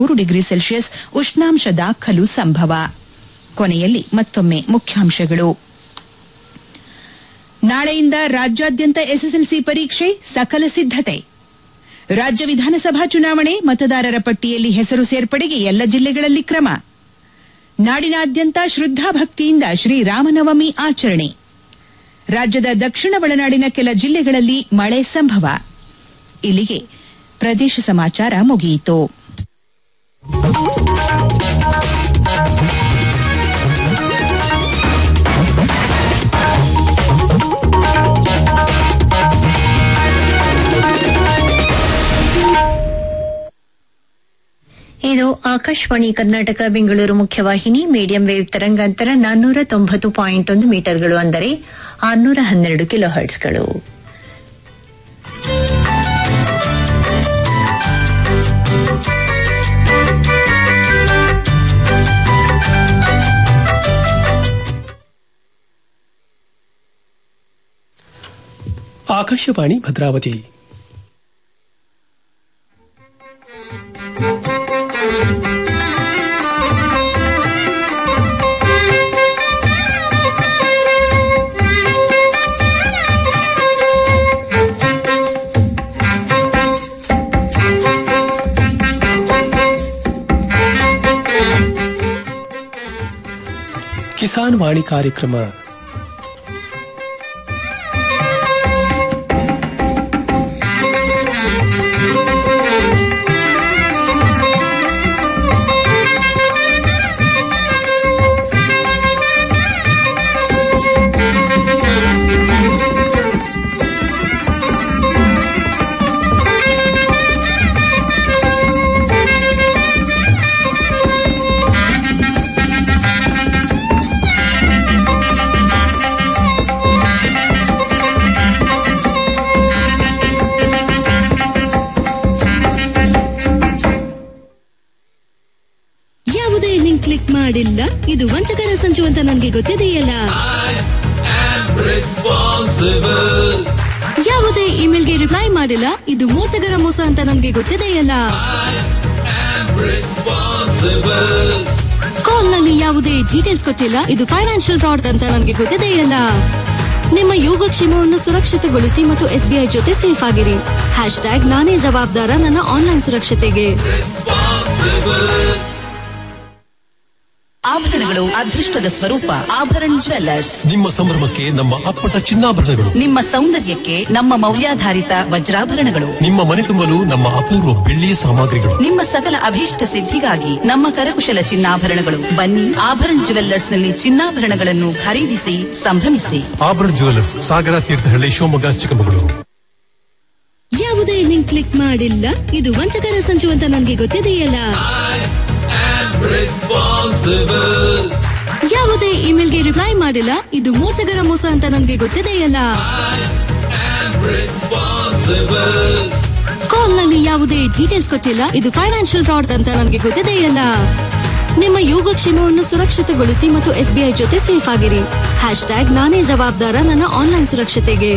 ಮೂರು degree Celsius ಉಷ್ಣಾಂಶ ದಾಖಲು ಸಂಭವ ಕೊನೆಯಲ್ಲಿ ಮತ್ತೊಮ್ಮೆ ಮುಖ್ಯಾಂಶಗಳು ನಾಳೆಯಿಂದ ರಾಜ್ಯಾದ್ಯಂತ ಎಸ್ಎಸ್ಎಲ್ಸಿ ಪರೀಕ್ಷೆ ಸಕಲ ಸಿದ್ದತೆ ರಾಜ್ಯ ವಿಧಾನಸಭಾ ಚುನಾವಣೆ ಮತದಾರರ ಪಟ್ಟಿಯಲ್ಲಿ ಹೆಸರು ಸೇರ್ಪಡೆಗೆ ಎಲ್ಲ ಜಿಲ್ಲೆಗಳಲ್ಲಿ ಕ್ರಮ ನಾಡಿನಾದ್ಯಂತ ಶ್ರದ್ಧಾಭಕ್ತಿಯಿಂದ ಶ್ರೀರಾಮನವಮಿ ಆಚರಣೆ ರಾಜ್ಯದ ದಕ್ಷಿಣ ಒಳನಾಡಿನ ಕೆಲ ಜಿಲ್ಲೆಗಳಲ್ಲಿ ಮಳೆ ಸಂಭವ ಇಲ್ಲಿಗೆ ಪ್ರದೇಶ ಸಮಾಚಾರ ಮುಗಿಯಿತು ಇದು ಆಕಾಶವಾಣಿ ಕರ್ನಾಟಕ ಬೆಂಗಳೂರು ಮುಖ್ಯವಾಹಿನಿ ಮೀಡಿಯಂ ವೇವ್ ತರಂಗಾಂತರ ನಾನ್ನೂರ ತೊಂಬತ್ತು ಪಾಯಿಂಟ್ ಒಂದು ಮೀಟರ್ಗಳು ಅಂದರೆ ಆರ್ನೂರ ಹನ್ನೆರಡು ಕಿಲೋ ಹರ್ಟ್ಸ್ಗಳು ಆಕಾಶವಾಣಿ ಭದ್ರಾವತಿ ಕಿಸಾನ್ ವಾಣಿ ಕಾರ್ಯಕ್ರಮ ಯಾವುದೇ ಲಿಂಕ್ ಕ್ಲಿಕ್ ಮಾಡಿಲ್ಲ ಇದು ವಂಚಕರ ಸಂಚು ಅಂತ ನನಗೆ ಗೊತ್ತಿದೆಯಲ್ಲ ಯಾವುದೇ ಇಮೇಲ್ಗೆ ರಿಪ್ಲೈ ಮಾಡಿಲ್ಲ ಇದು ಮೋಸಗರ ಮೋಸ ಅಂತ ನನಗೆ ಗೊತ್ತಿದೆಯಲ್ಲ ಕಾಲ್ ನಲ್ಲಿ ಯಾವುದೇ ಡೀಟೇಲ್ಸ್ ಕೊಟ್ಟಿಲ್ಲ ಇದು ಫೈನಾನ್ಷಿಯಲ್ ಫ್ರಾಡ್ ಅಂತ ನನಗೆ ಗೊತ್ತಿದೆಯಲ್ಲ ನಿಮ್ಮ ಯೋಗಕ್ಷೇಮವನ್ನು ಸುರಕ್ಷಿತಗೊಳಿಸಿ ಮತ್ತು ಎಸ್ಬಿಐ ಜೊತೆ ಸೇಫ್ ಆಗಿರಿ ಹ್ಯಾಶ್ ಟ್ಯಾಗ್ ನಾನೇ ಜವಾಬ್ದಾರ ನನ್ನ ಆನ್ಲೈನ್ ಸುರಕ್ಷತೆಗೆ ಆಭರಣಗಳು ಅದೃಷ್ಟದ ಸ್ವರೂಪ ಆಭರಣ ಜ್ಯುವೆಲ್ಲರ್ಸ್ ನಿಮ್ಮ ಸಂಭ್ರಮಕ್ಕೆ ನಮ್ಮ ಅಪ್ಪಟ ಚಿನ್ನಾಭರಣಗಳು ನಿಮ್ಮ ಸೌಂದರ್ಯಕ್ಕೆ ನಮ್ಮ ಮೌಲ್ಯಾಧಾರಿತ ವಜ್ರಾಭರಣಗಳು ನಿಮ್ಮ ಮನೆ ತುಂಬಲು ನಮ್ಮ ಅಪೂರ್ವ ಬೆಳ್ಳಿಯ ಸಾಮಗ್ರಿಗಳು ನಿಮ್ಮ ಸಕಲ ಅಭೀಷ್ಟ ಸಿದ್ಧಿಗಾಗಿ ನಮ್ಮ ಕರಕುಶಲ ಚಿನ್ನಾಭರಣಗಳು ಬನ್ನಿ ಆಭರಣ ಜ್ಯುವೆಲ್ಲರ್ಸ್ ನಲ್ಲಿ ಚಿನ್ನಾಭರಣಗಳನ್ನು ಖರೀದಿಸಿ ಸಂಭ್ರಮಿಸಿ ಆಭರಣ ಜುವೆಲ್ಲರ್ಸ್ ಸಾಗರ ತೀರ್ಥಹಳ್ಳಿ ಶಿವಮೊಗ್ಗ ಚಿಕ್ಕಮಗಳೂರು ಯಾವುದೇ ಲಿಂಕ್ ಕ್ಲಿಕ್ ಮಾಡಿಲ್ಲ ಇದು ವಂಚಕರ ಸಂಚು ಅಂತ ನನಗೆ ಗೊತ್ತಿದೆಯಲ್ಲ ಯಾವುದೇ ಇಮೇಲ್ಗೆ ರಿಪ್ಲೈ ಮಾಡಿಲ್ಲ ಇದು ಮೋಸಗರ ಮೋಸ ಅಂತ ನನಗೆ ಗೊತ್ತಿದೆಯಲ್ಲ ಕಾಲ್ ನಲ್ಲಿ ಯಾವುದೇ ಡೀಟೇಲ್ಸ್ ಕೊಟ್ಟಿಲ್ಲ ಇದು ಫೈನಾನ್ಷಿಯಲ್ ಫ್ರಾಡ್ ಅಂತ ನನಗೆ ಗೊತ್ತಿದೆಯಲ್ಲ ನಿಮ್ಮ ಯೋಗಕ್ಷೇಮವನ್ನು ಸುರಕ್ಷಿತಗೊಳಿಸಿ ಮತ್ತು ಎಸ್ಬಿಐ ಜೊತೆ ಸೇಫ್ ಆಗಿರಿ ಹ್ಯಾಶ್ ಟ್ಯಾಗ್ ನಾನೇ ಜವಾಬ್ದಾರ ನನ್ನ ಆನ್ಲೈನ್ ಸುರಕ್ಷತೆಗೆ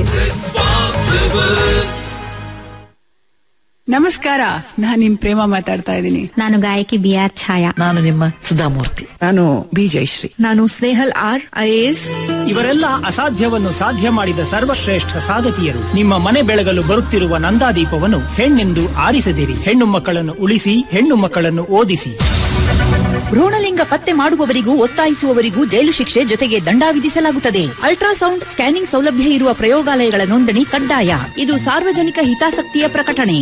ನಮಸ್ಕಾರ ನಾನ್ ನಿಮ್ ಪ್ರೇಮ ಮಾತಾಡ್ತಾ ಇದ್ದೀನಿ ನಾನು ಗಾಯಕಿ ಬಿ ಆರ್ ಛಾಯಾ ನಾನು ನಿಮ್ಮ ಸುಧಾಮೂರ್ತಿ ನಾನು ಬಿ ಜಯಶ್ರೀ ನಾನು ಸ್ನೇಹಲ್ ಆರ್ ಐಎಎಸ್ ಇವರೆಲ್ಲ ಅಸಾಧ್ಯವನ್ನು ಸಾಧ್ಯ ಮಾಡಿದ ಸರ್ವಶ್ರೇಷ್ಠ ಸಾಧಕಿಯರು ನಿಮ್ಮ ಮನೆ ಬೆಳಗಲು ಬರುತ್ತಿರುವ ನಂದಾದೀಪವನ್ನು ಹೆಣ್ಣೆಂದು ಆರಿಸದಿರಿ ಹೆಣ್ಣು ಮಕ್ಕಳನ್ನು ಉಳಿಸಿ ಹೆಣ್ಣು ಮಕ್ಕಳನ್ನು ಓದಿಸಿ ಭ್ರೂಣಲಿಂಗ ಪತ್ತೆ ಮಾಡುವವರಿಗೂ ಒತ್ತಾಯಿಸುವವರಿಗೂ ಜೈಲು ಶಿಕ್ಷೆ ಜೊತೆಗೆ ದಂಡ ವಿಧಿಸಲಾಗುತ್ತದೆ ಅಲ್ಟ್ರಾಸೌಂಡ್ ಸ್ಕ್ಯಾನಿಂಗ್ ಸೌಲಭ್ಯ ಇರುವ ಪ್ರಯೋಗಾಲಯಗಳ ನೋಂದಣಿ ಕಡ್ಡಾಯ ಇದು ಸಾರ್ವಜನಿಕ ಹಿತಾಸಕ್ತಿಯ ಪ್ರಕಟಣೆ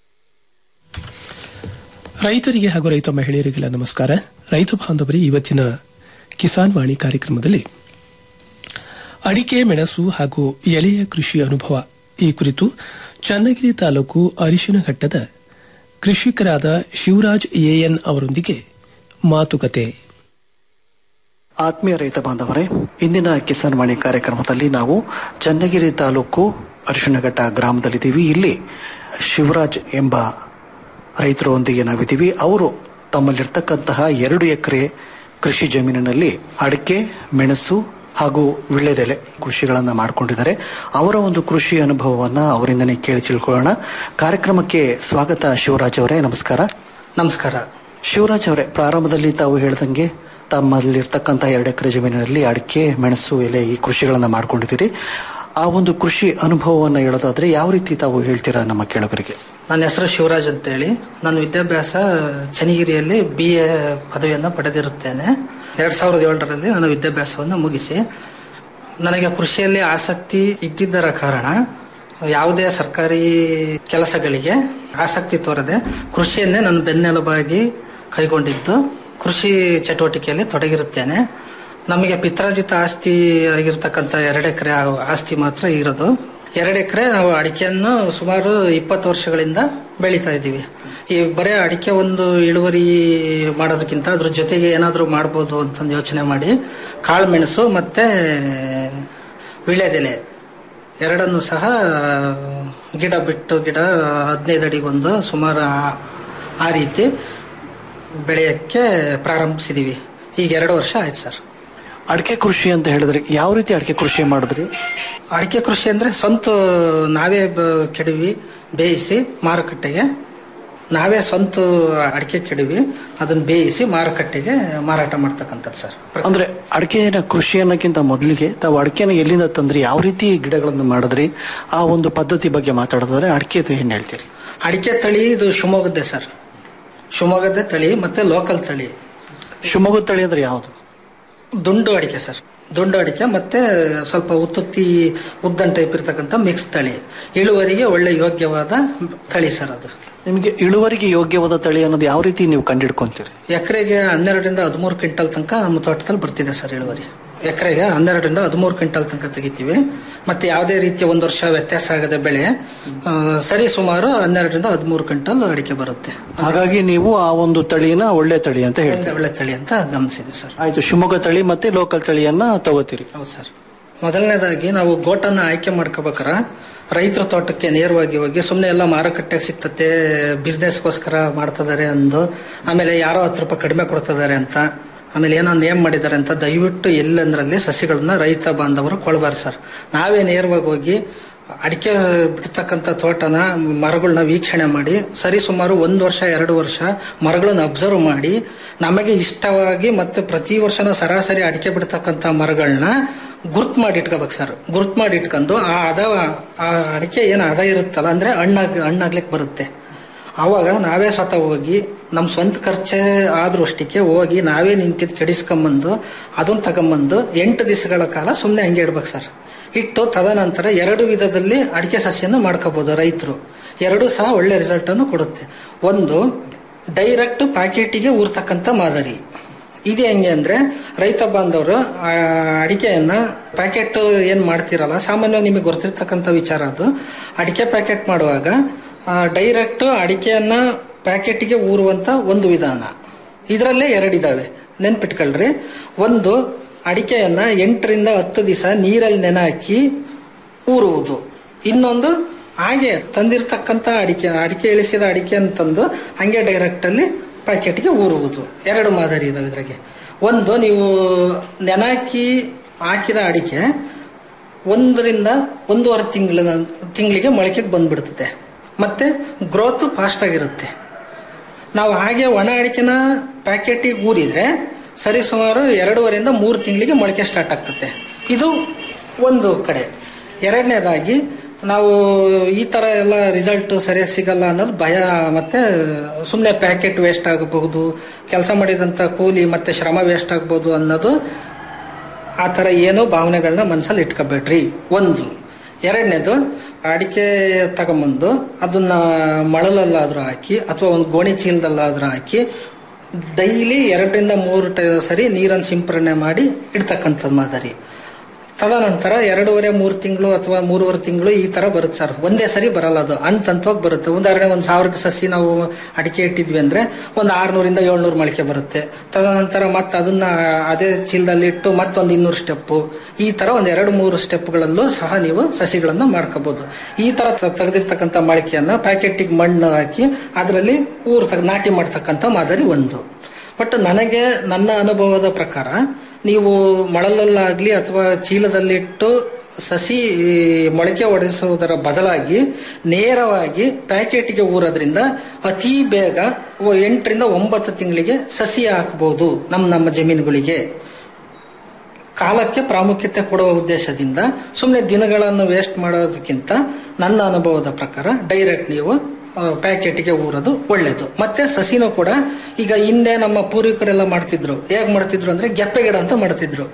ರೈತರಿಗೆ ಹಾಗೂ ರೈತ ಮಹಿಳೆಯರಿಗೆಲ್ಲ ನಮಸ್ಕಾರ ರೈತ ಬಾಂಧವರಿ ಇವತ್ತಿನ ಕಿಸಾನ್ ವಾಣಿ ಕಾರ್ಯಕ್ರಮದಲ್ಲಿ ಅಡಿಕೆ ಮೆಣಸು ಹಾಗೂ ಎಲೆಯ ಕೃಷಿ ಅನುಭವ ಈ ಕುರಿತು ಚನ್ನಗಿರಿ ತಾಲೂಕು ಅರಿಶಿನಘಟ್ಟದ ಕೃಷಿಕರಾದ ಶಿವರಾಜ್ ಎಎನ್ ಅವರೊಂದಿಗೆ ಮಾತುಕತೆ ಆತ್ಮೀಯ ರೈತ ಬಾಂಧವರೇ ಇಂದಿನ ಕಿಸಾನ್ ವಾಣಿ ಕಾರ್ಯಕ್ರಮದಲ್ಲಿ ನಾವು ಚನ್ನಗಿರಿ ತಾಲೂಕು ಅರಿಶಿಣಘಟ್ಟ ಗ್ರಾಮದಲ್ಲಿದ್ದೀವಿ ಇಲ್ಲಿ ಶಿವರಾಜ್ ಎಂಬ ರೈತರೊಂದಿಗೆ ನಾವಿದ್ದೀವಿ ಅವರು ತಮ್ಮಲ್ಲಿರ್ತಕ್ಕಂತಹ ಎರಡು ಎಕರೆ ಕೃಷಿ ಜಮೀನಿನಲ್ಲಿ ಅಡಿಕೆ ಮೆಣಸು ಹಾಗೂ ವಿಳ್ಳೆದೆಲೆ ಕೃಷಿಗಳನ್ನ ಮಾಡಿಕೊಂಡಿದ್ದಾರೆ ಅವರ ಒಂದು ಕೃಷಿ ಅನುಭವವನ್ನ ಅವರಿಂದನೇ ಕೇಳಿ ತಿಳ್ಕೊಳ್ಳೋಣ ಕಾರ್ಯಕ್ರಮಕ್ಕೆ ಸ್ವಾಗತ ಶಿವರಾಜ್ ಅವರೇ ನಮಸ್ಕಾರ ನಮಸ್ಕಾರ ಶಿವರಾಜ್ ಅವರೇ ಪ್ರಾರಂಭದಲ್ಲಿ ತಾವು ಹೇಳ್ದಂಗೆ ತಮ್ಮಲ್ಲಿರ್ತಕ್ಕಂಥ ಎರಡು ಎಕರೆ ಜಮೀನಿನಲ್ಲಿ ಅಡಿಕೆ ಮೆಣಸು ಎಲೆ ಈ ಕೃಷಿಗಳನ್ನ ಮಾಡ್ಕೊಂಡಿದ್ದೀರಿ ಆ ಒಂದು ಕೃಷಿ ಅನುಭವವನ್ನು ಹೇಳೋದಾದ್ರೆ ಯಾವ ರೀತಿ ತಾವು ಹೇಳ್ತೀರಾ ನಮ್ಮ ಕೇಳುಗರಿಗೆ ನನ್ನ ಹೆಸರು ಶಿವರಾಜ್ ಅಂತೇಳಿ ನನ್ನ ವಿದ್ಯಾಭ್ಯಾಸ ಚನ್ನಗಿರಿಯಲ್ಲಿ ಬಿ ಎ ಪದವಿಯನ್ನು ಪಡೆದಿರುತ್ತೇನೆ ಎರಡು ಸಾವಿರದ ಏಳರಲ್ಲಿ ನನ್ನ ವಿದ್ಯಾಭ್ಯಾಸವನ್ನು ಮುಗಿಸಿ ನನಗೆ ಕೃಷಿಯಲ್ಲಿ ಆಸಕ್ತಿ ಇದ್ದಿದ್ದರ ಕಾರಣ ಯಾವುದೇ ಸರ್ಕಾರಿ ಕೆಲಸಗಳಿಗೆ ಆಸಕ್ತಿ ತೋರದೆ ಕೃಷಿಯನ್ನೇ ನನ್ನ ಬೆನ್ನೆಲುಬಾಗಿ ಕೈಗೊಂಡಿದ್ದು ಕೃಷಿ ಚಟುವಟಿಕೆಯಲ್ಲಿ ತೊಡಗಿರುತ್ತೇನೆ ನಮಗೆ ಪಿತ್ರಾರ್ಜಿತ ಆಸ್ತಿ ಆಗಿರ್ತಕ್ಕಂಥ ಎರಡು ಎಕರೆ ಆಸ್ತಿ ಮಾತ್ರ ಇರೋದು ಎರಡು ಎಕರೆ ನಾವು ಅಡಿಕೆಯನ್ನು ಸುಮಾರು ಇಪ್ಪತ್ತು ವರ್ಷಗಳಿಂದ ಬೆಳೀತಾ ಇದ್ದೀವಿ ಈ ಬರೀ ಅಡಿಕೆ ಒಂದು ಇಳುವರಿ ಮಾಡೋದಕ್ಕಿಂತ ಅದ್ರ ಜೊತೆಗೆ ಏನಾದರೂ ಮಾಡ್ಬೋದು ಅಂತಂದು ಯೋಚನೆ ಮಾಡಿ ಕಾಳು ಮೆಣಸು ಮತ್ತೆ ವಿಳೆದೆಲೆ ಎರಡನ್ನು ಸಹ ಗಿಡ ಬಿಟ್ಟು ಗಿಡ ಹದಿನೈದು ಅಡಿಗೊಂದು ಸುಮಾರು ಆ- ಆ ರೀತಿ ಬೆಳೆಯಕ್ಕೆ ಪ್ರಾರಂಭಿಸಿದೀವಿ ಈಗ ಎರಡು ವರ್ಷ ಆಯ್ತು ಸರ್ ಅಡಿಕೆ ಕೃಷಿ ಅಂತ ಹೇಳಿದ್ರೆ ಯಾವ ರೀತಿ ಅಡಿಕೆ ಕೃಷಿ ಮಾಡಿದ್ರಿ ಅಡಿಕೆ ಕೃಷಿ ಅಂದ್ರೆ ಸ್ವಂತ ನಾವೇ ಬ- ಕೆಡವಿ ಬೇಯಿಸಿ ಮಾರುಕಟ್ಟೆಗೆ ನಾವೇ ಸ್ವಂತ ಅಡಿಕೆ ಕೆಡವಿ ಅದನ್ನ ಬೇಯಿಸಿ ಮಾರುಕಟ್ಟೆಗೆ ಮಾರಾಟ ಮಾಡ್ತಕ್ಕಂಥದ್ದು ಸರ್ ಅಂದ್ರೆ ಅಡಿಕೆನ ಕೃಷಿ ಅನ್ನೋಕ್ಕಿಂತ ಮೊದಲಿಗೆ ತಾವು ಅಡಿಕೆನ ಎಲ್ಲಿಂದ ತಂದ್ರಿ ಯಾವ ರೀತಿ ಗಿಡಗಳನ್ನು ಮಾಡಿದ್ರಿ ಆ ಒಂದು ಪದ್ಧತಿ ಬಗ್ಗೆ ಮಾತಾಡಿದ್ರೆ ಅಡಿಕೆ ಏನ್ ಹೇಳ್ತೀರಿ ಅಡಿಕೆ ತಳಿ ಇದು ಶಿವಮೊಗ್ಗದ್ದೇ ಸರ್ ಶಿವಮೊಗ್ಗದ ತಳಿ ಮತ್ತೆ ಲೋಕಲ್ ತಳಿ ಶಿವಮೊಗ್ಗ ತಳಿ ಅಂದ್ರೆ ಯಾವುದು ದುಂಡು ಅಡಿಕೆ ಸರ್ ದುಂಡು ಅಡಿಕೆ ಮತ್ತೆ ಸ್ವಲ್ಪ ಉತ್ತುತ್ತಿ ಉದ್ದನ್ ಟೈಪ್ ಇರ್ತಕ್ಕಂಥ ಮಿಕ್ಸ್ ತಳಿ ಇಳುವರಿಗೆ ಒಳ್ಳೆ ಯೋಗ್ಯವಾದ ತಳಿ ಸರ್ ಅದು ನಿಮಗೆ ಇಳುವರಿಗೆ ಯೋಗ್ಯವಾದ ತಳಿ ಅನ್ನೋದು ಯಾವ ರೀತಿ ನೀವು ಕಂಡಿಡ್ಕೊಂತೀರಿ ಎಕರೆಗೆ ಹನ್ನೆರಡರಿಂದ ಹದಿಮೂರು ಕ್ವಿಂಟಲ್ ತನಕ ನಮ್ಮ ತೋಟದಲ್ಲಿ ಬರ್ತಿದೆ ಸರ್ ಇಳುವರಿ ಎಕರೆಗೆ ಹನ್ನೆರಡರಿಂದ ಹದಿಮೂರು ಕ್ವಿಂಟಲ್ ತನಕ ತೆಗಿತೀವಿ ಮತ್ತೆ ಯಾವುದೇ ರೀತಿಯ ಒಂದು ವರ್ಷ ವ್ಯತ್ಯಾಸ ಆಗದೆ ಬೆಳೆ ಆ, ಸರಿ ಸುಮಾರು ಹನ್ನೆರಡರಿಂದ ಹದಿಮೂರು ಕ್ವಿಂಟಲ್ ಅಡಿಕೆ ಬರುತ್ತೆ ಹಾಗಾಗಿ ನೀವು ಆ ಒಂದು ತಳಿನ ಒಳ್ಳೆ ತಳಿ ಅಂತ ಹೇಳ್ತೀರಿ ಒಳ್ಳೆ ತಳಿ ಅಂತ ಗಮನಿಸಿದ್ವಿ ಸರ್ ಆಯ್ತು ಶಿವಮೊಗ್ಗ ತಳಿ ಮತ್ತೆ ಲೋಕಲ್ ತಳಿಯನ್ನ ತಗೋತೀರಿ ಹೌದು ಸರ್ ಮೊದಲನೇದಾಗಿ ನಾವು ಗೋಟನ್ನ ಆಯ್ಕೆ ಮಾಡ್ಕೋಬೇಕಾರ ರೈತರ ತೋಟಕ್ಕೆ ನೇರವಾಗಿ ಹೋಗಿ ಸುಮ್ಮನೆ ಎಲ್ಲ ಮಾರುಕಟ್ಟೆಗೆ ಸಿಗ್ತತೆ ಬಿಸ್ನೆಸ್ಗೋಸ್ಕರ ಮಾಡ್ತಿದ್ದಾರೆ ಅಂದು ಆಮೇಲೆ ಯಾರೋ ಹತ್ತು ರೂಪಾಯಿ ಕಡಿಮೆ ಕೊಡ್ತಿದ್ದಾರೆ ಅಂತ ಆಮೇಲೆ ಏನೋ ನೇಮ್ ಮಾಡಿದ್ದಾರೆ ಅಂತ ದಯವಿಟ್ಟು ಎಲ್ಲಂದ್ರಲ್ಲಿ ಸಸಿಗಳನ್ನ ರೈತ ಬಾಂಧವರು ಕೊಳ್ಬಾರ್ದು ಸರ್ ನಾವೇ ನೇರವಾಗಿ ಹೋಗಿ ಅಡಿಕೆ ಬಿಡ್ತಕ್ಕಂಥ ತೋಟನ ಮರಗಳನ್ನ ವೀಕ್ಷಣೆ ಮಾಡಿ ಸರಿ ಸುಮಾರು ಒಂದು ವರ್ಷ ಎರಡು ವರ್ಷ ಮರಗಳನ್ನ ಅಬ್ಸರ್ವ್ ಮಾಡಿ ನಮಗೆ ಇಷ್ಟವಾಗಿ ಮತ್ತೆ ಪ್ರತಿ ವರ್ಷನೂ ಸರಾಸರಿ ಅಡಿಕೆ ಬಿಡ್ತಕ್ಕಂಥ ಮರಗಳನ್ನ ಗುರ್ತ್ ಮಾಡಿ ಇಟ್ಕೋಬೇಕು ಸರ್ ಗುರ್ತ್ ಮಾಡಿ ಇಟ್ಕೊಂಡು ಆ ಅದ ಆ ಅಡಿಕೆ ಏನು ಅದ ಇರುತ್ತಲ್ಲ ಅಂದ್ರೆ ಹಣ್ಣಾಗ್ ಹಣ್ಣಾಗ್ಲಿಕ್ಕೆ ಬರುತ್ತೆ ಆವಾಗ ನಾವೇ ಸ್ವತಃ ಹೋಗಿ ನಮ್ಮ ಸ್ವಂತ ಖರ್ಚೆ ಆದ್ರೂ ಅಷ್ಟಕ್ಕೆ ಹೋಗಿ ನಾವೇ ನಿಂತಿದ್ದು ಕೆಡಿಸ್ಕೊಂಬಂದು ಅದನ್ನ ತಗೊಂಬಂದು ಎಂಟು ದಿವಸಗಳ ಕಾಲ ಸುಮ್ಮನೆ ಹಂಗೆ ಇಡ್ಬೇಕು ಸರ್ ಇಟ್ಟು ತದನಂತರ ಎರಡು ವಿಧದಲ್ಲಿ ಅಡಿಕೆ ಸಸ್ಯನ ಮಾಡ್ಕೋಬಹುದು ರೈತರು ಎರಡೂ ಸಹ ಒಳ್ಳೆ ರಿಸಲ್ಟ್ ಅನ್ನು ಕೊಡುತ್ತೆ ಒಂದು ಡೈರೆಕ್ಟ್ ಪ್ಯಾಕೆಟಿಗೆ ಊರ್ತಕ್ಕಂಥ ಮಾದರಿ ಇದು ಹೆಂಗೆ ಅಂದ್ರೆ ರೈತ ಬಾಂಧವರು ಆ ಅಡಿಕೆಯನ್ನ ಪ್ಯಾಕೆಟ್ ಏನ್ ಮಾಡ್ತಿರಲ್ಲ ಸಾಮಾನ್ಯ ನಿಮಗೆ ಗೊತ್ತಿರ್ತಕ್ಕಂಥ ವಿಚಾರ ಅದು ಅಡಿಕೆ ಪ್ಯಾಕೆಟ್ ಮಾಡುವಾಗ ಡೈರೆಕ್ಟ್ ಅಡಿಕೆಯನ್ನ ಪ್ಯಾಕೆಟ್ಗೆ ಊರುವಂತ ಒಂದು ವಿಧಾನ ಇದರಲ್ಲೇ ಎರಡಿದಾವೆ ನೆನ್ಪಿಟ್ಕೊಳ್ರಿ ಒಂದು ಅಡಿಕೆಯನ್ನ ಎಂಟರಿಂದ ಹತ್ತು ದಿವಸ ನೀರಲ್ಲಿ ನೆನೆ ಹಾಕಿ ಊರುವುದು ಇನ್ನೊಂದು ಹಾಗೆ ತಂದಿರ್ತಕ್ಕಂಥ ಅಡಿಕೆ ಅಡಿಕೆ ಇಳಿಸಿದ ಅಡಿಕೆ ತಂದು ಹಂಗೆ ಡೈರೆಕ್ಟ್ ಅಲ್ಲಿ ಪ್ಯಾಕೆಟ್ಗೆ ಊರುವುದು ಎರಡು ಮಾದರಿ ಇದಾವೆ ಇದ್ರಾಗೆ ಒಂದು ನೀವು ನೆನಾಕಿ ಹಾಕಿದ ಅಡಿಕೆ ಒಂದರಿಂದ ಒಂದೂವರೆ ತಿಂಗಳ ತಿಂಗಳಿಗೆ ಮೊಳಕೆಗೆ ಬಂದ್ಬಿಡ್ತದೆ ಮತ್ತೆ ಗ್ರೋತ್ ಫಾಸ್ಟ್ ಆಗಿರುತ್ತೆ ನಾವು ಹಾಗೆ ಒಣ ಅಡಿಕೆನ ಪ್ಯಾಕೆಟಿಗೆ ಊರಿದ್ರೆ ಸರಿ ಸುಮಾರು ಎರಡೂವರೆಯಿಂದ ಮೂರು ತಿಂಗಳಿಗೆ ಮೊಳಕೆ ಸ್ಟಾರ್ಟ್ ಆಗ್ತದೆ ಇದು ಒಂದು ಕಡೆ ಎರಡನೇದಾಗಿ ನಾವು ಈ ತರ ಎಲ್ಲ ರಿಸಲ್ಟ್ ಸರಿಯಾಗಿ ಸಿಗಲ್ಲ ಅನ್ನೋದು ಭಯ ಮತ್ತೆ ಸುಮ್ಮನೆ ಪ್ಯಾಕೆಟ್ ವೇಸ್ಟ್ ಆಗಬಹುದು ಕೆಲಸ ಮಾಡಿದಂತ ಕೂಲಿ ಮತ್ತೆ ಶ್ರಮ ವೇಸ್ಟ್ ಆಗ್ಬೋದು ಅನ್ನೋದು ಆ ಥರ ಏನೋ ಭಾವನೆಗಳನ್ನ ಮನಸ್ಸಲ್ಲಿ ಇಟ್ಕೋಬೇಡ್ರಿ ಒಂದು ಎರಡನೇದು ಅಡಿಕೆ ತಗೊಂಬಂದು ಅದನ್ನ ಮಳಲಲ್ಲಾದ್ರೂ ಹಾಕಿ ಅಥವಾ ಒಂದು ಗೋಣಿ ಚೀಲದಲ್ಲಾದ್ರೂ ಹಾಕಿ ಡೈಲಿ ಎರಡರಿಂದ ಮೂರು ಟ ಸರಿ ನೀರನ್ನು ಸಿಂಪರಣೆ ಮಾಡಿ ಇಡ್ತಕ್ಕಂಥದ್ದು ಮಾದರಿ ತದನಂತರ ಎರಡೂವರೆ ಮೂರು ತಿಂಗಳು ಅಥವಾ ಮೂರುವರೆ ತಿಂಗಳು ಈ ತರ ಬರುತ್ತೆ ಸರ್ ಒಂದೇ ಸರಿ ಬರಲ್ಲ ಅದು ಹಂತ ಹಂತವಾಗಿ ಬರುತ್ತೆ ಉದಾಹರಣೆ ಒಂದು ಸಾವಿರ ಸಸಿ ನಾವು ಅಡಿಕೆ ಇಟ್ಟಿದ್ವಿ ಅಂದ್ರೆ ಒಂದು ಆರ್ನೂರಿಂದ ಏಳ್ನೂರು ಮೊಳಕೆ ಬರುತ್ತೆ ತದನಂತರ ಮತ್ತೆ ಅದನ್ನ ಅದೇ ಚೀಲದಲ್ಲಿ ಇಟ್ಟು ಮತ್ತೊಂದು ಇನ್ನೂರು ಸ್ಟೆಪ್ಪು ಈ ತರ ಒಂದ್ ಎರಡು ಮೂರು ಸ್ಟೆಪ್ಗಳಲ್ಲೂ ಸಹ ನೀವು ಸಸಿಗಳನ್ನು ಮಾಡ್ಕೋಬಹುದು ಈ ತರ ತ- ತೆಗೆದಿರ್ತಕ್ಕಂಥ ಮೊಳಕೆಯನ್ನ ಪ್ಯಾಕೆಟಿಗೆ ಮಣ್ಣು ಹಾಕಿ ಅದರಲ್ಲಿ ಊರು ತಗ ನಾಟಿ ಮಾಡ್ತಕ್ಕಂಥ ಮಾದರಿ ಒಂದು ಬಟ್ ನನಗೆ ನನ್ನ ಅನುಭವದ ಪ್ರಕಾರ ನೀವು ಮಳಲಲ್ಲಾಗ್ಲಿ ಅಥವಾ ಚೀಲದಲ್ಲಿಟ್ಟು ಸಸಿ ಮೊಳಕೆ ಒಡೆಸುವುದರ ಬದಲಾಗಿ ನೇರವಾಗಿ ಪ್ಯಾಕೆಟ್ಗೆ ಊರೋದ್ರಿಂದ ಅತಿ ಬೇಗ ಒ- ಎಂಟರಿಂದ ಒಂಬತ್ತು ತಿಂಗಳಿಗೆ ಸಸಿ ಹಾಕಬಹುದು ನಮ್ಮ ನಮ್ಮ ಜಮೀನುಗಳಿಗೆ ಕಾಲಕ್ಕೆ ಪ್ರಾಮುಖ್ಯತೆ ಕೊಡುವ ಉದ್ದೇಶದಿಂದ ಸುಮ್ಮನೆ ದಿನಗಳನ್ನು ವೇಸ್ಟ್ ಮಾಡೋದಕ್ಕಿಂತ ನನ್ನ ಅನುಭವದ ಪ್ರಕಾರ ಡೈರೆಕ್ಟ್ ನೀವು ಆ, ಪ್ಯಾಕೆಟ್ಗೆ ಊರೋದು ಒಳ್ಳೇದು ಮತ್ತೆ ಸಸಿನೂ ಕೂಡ ಈಗ ಹಿಂದೆ ನಮ್ಮ ಪೂರ್ವಿಕರೆಲ್ಲ ಮಾಡ್ತಿದ್ರು ಹೇಗ್ ಮಾಡ್ತಿದ್ರು ಅಂದ್ರೆ ಗೆಪ್ಪೆ ಗಿಡ ಅಂತ ಮಾಡ್ತಿದ್ರು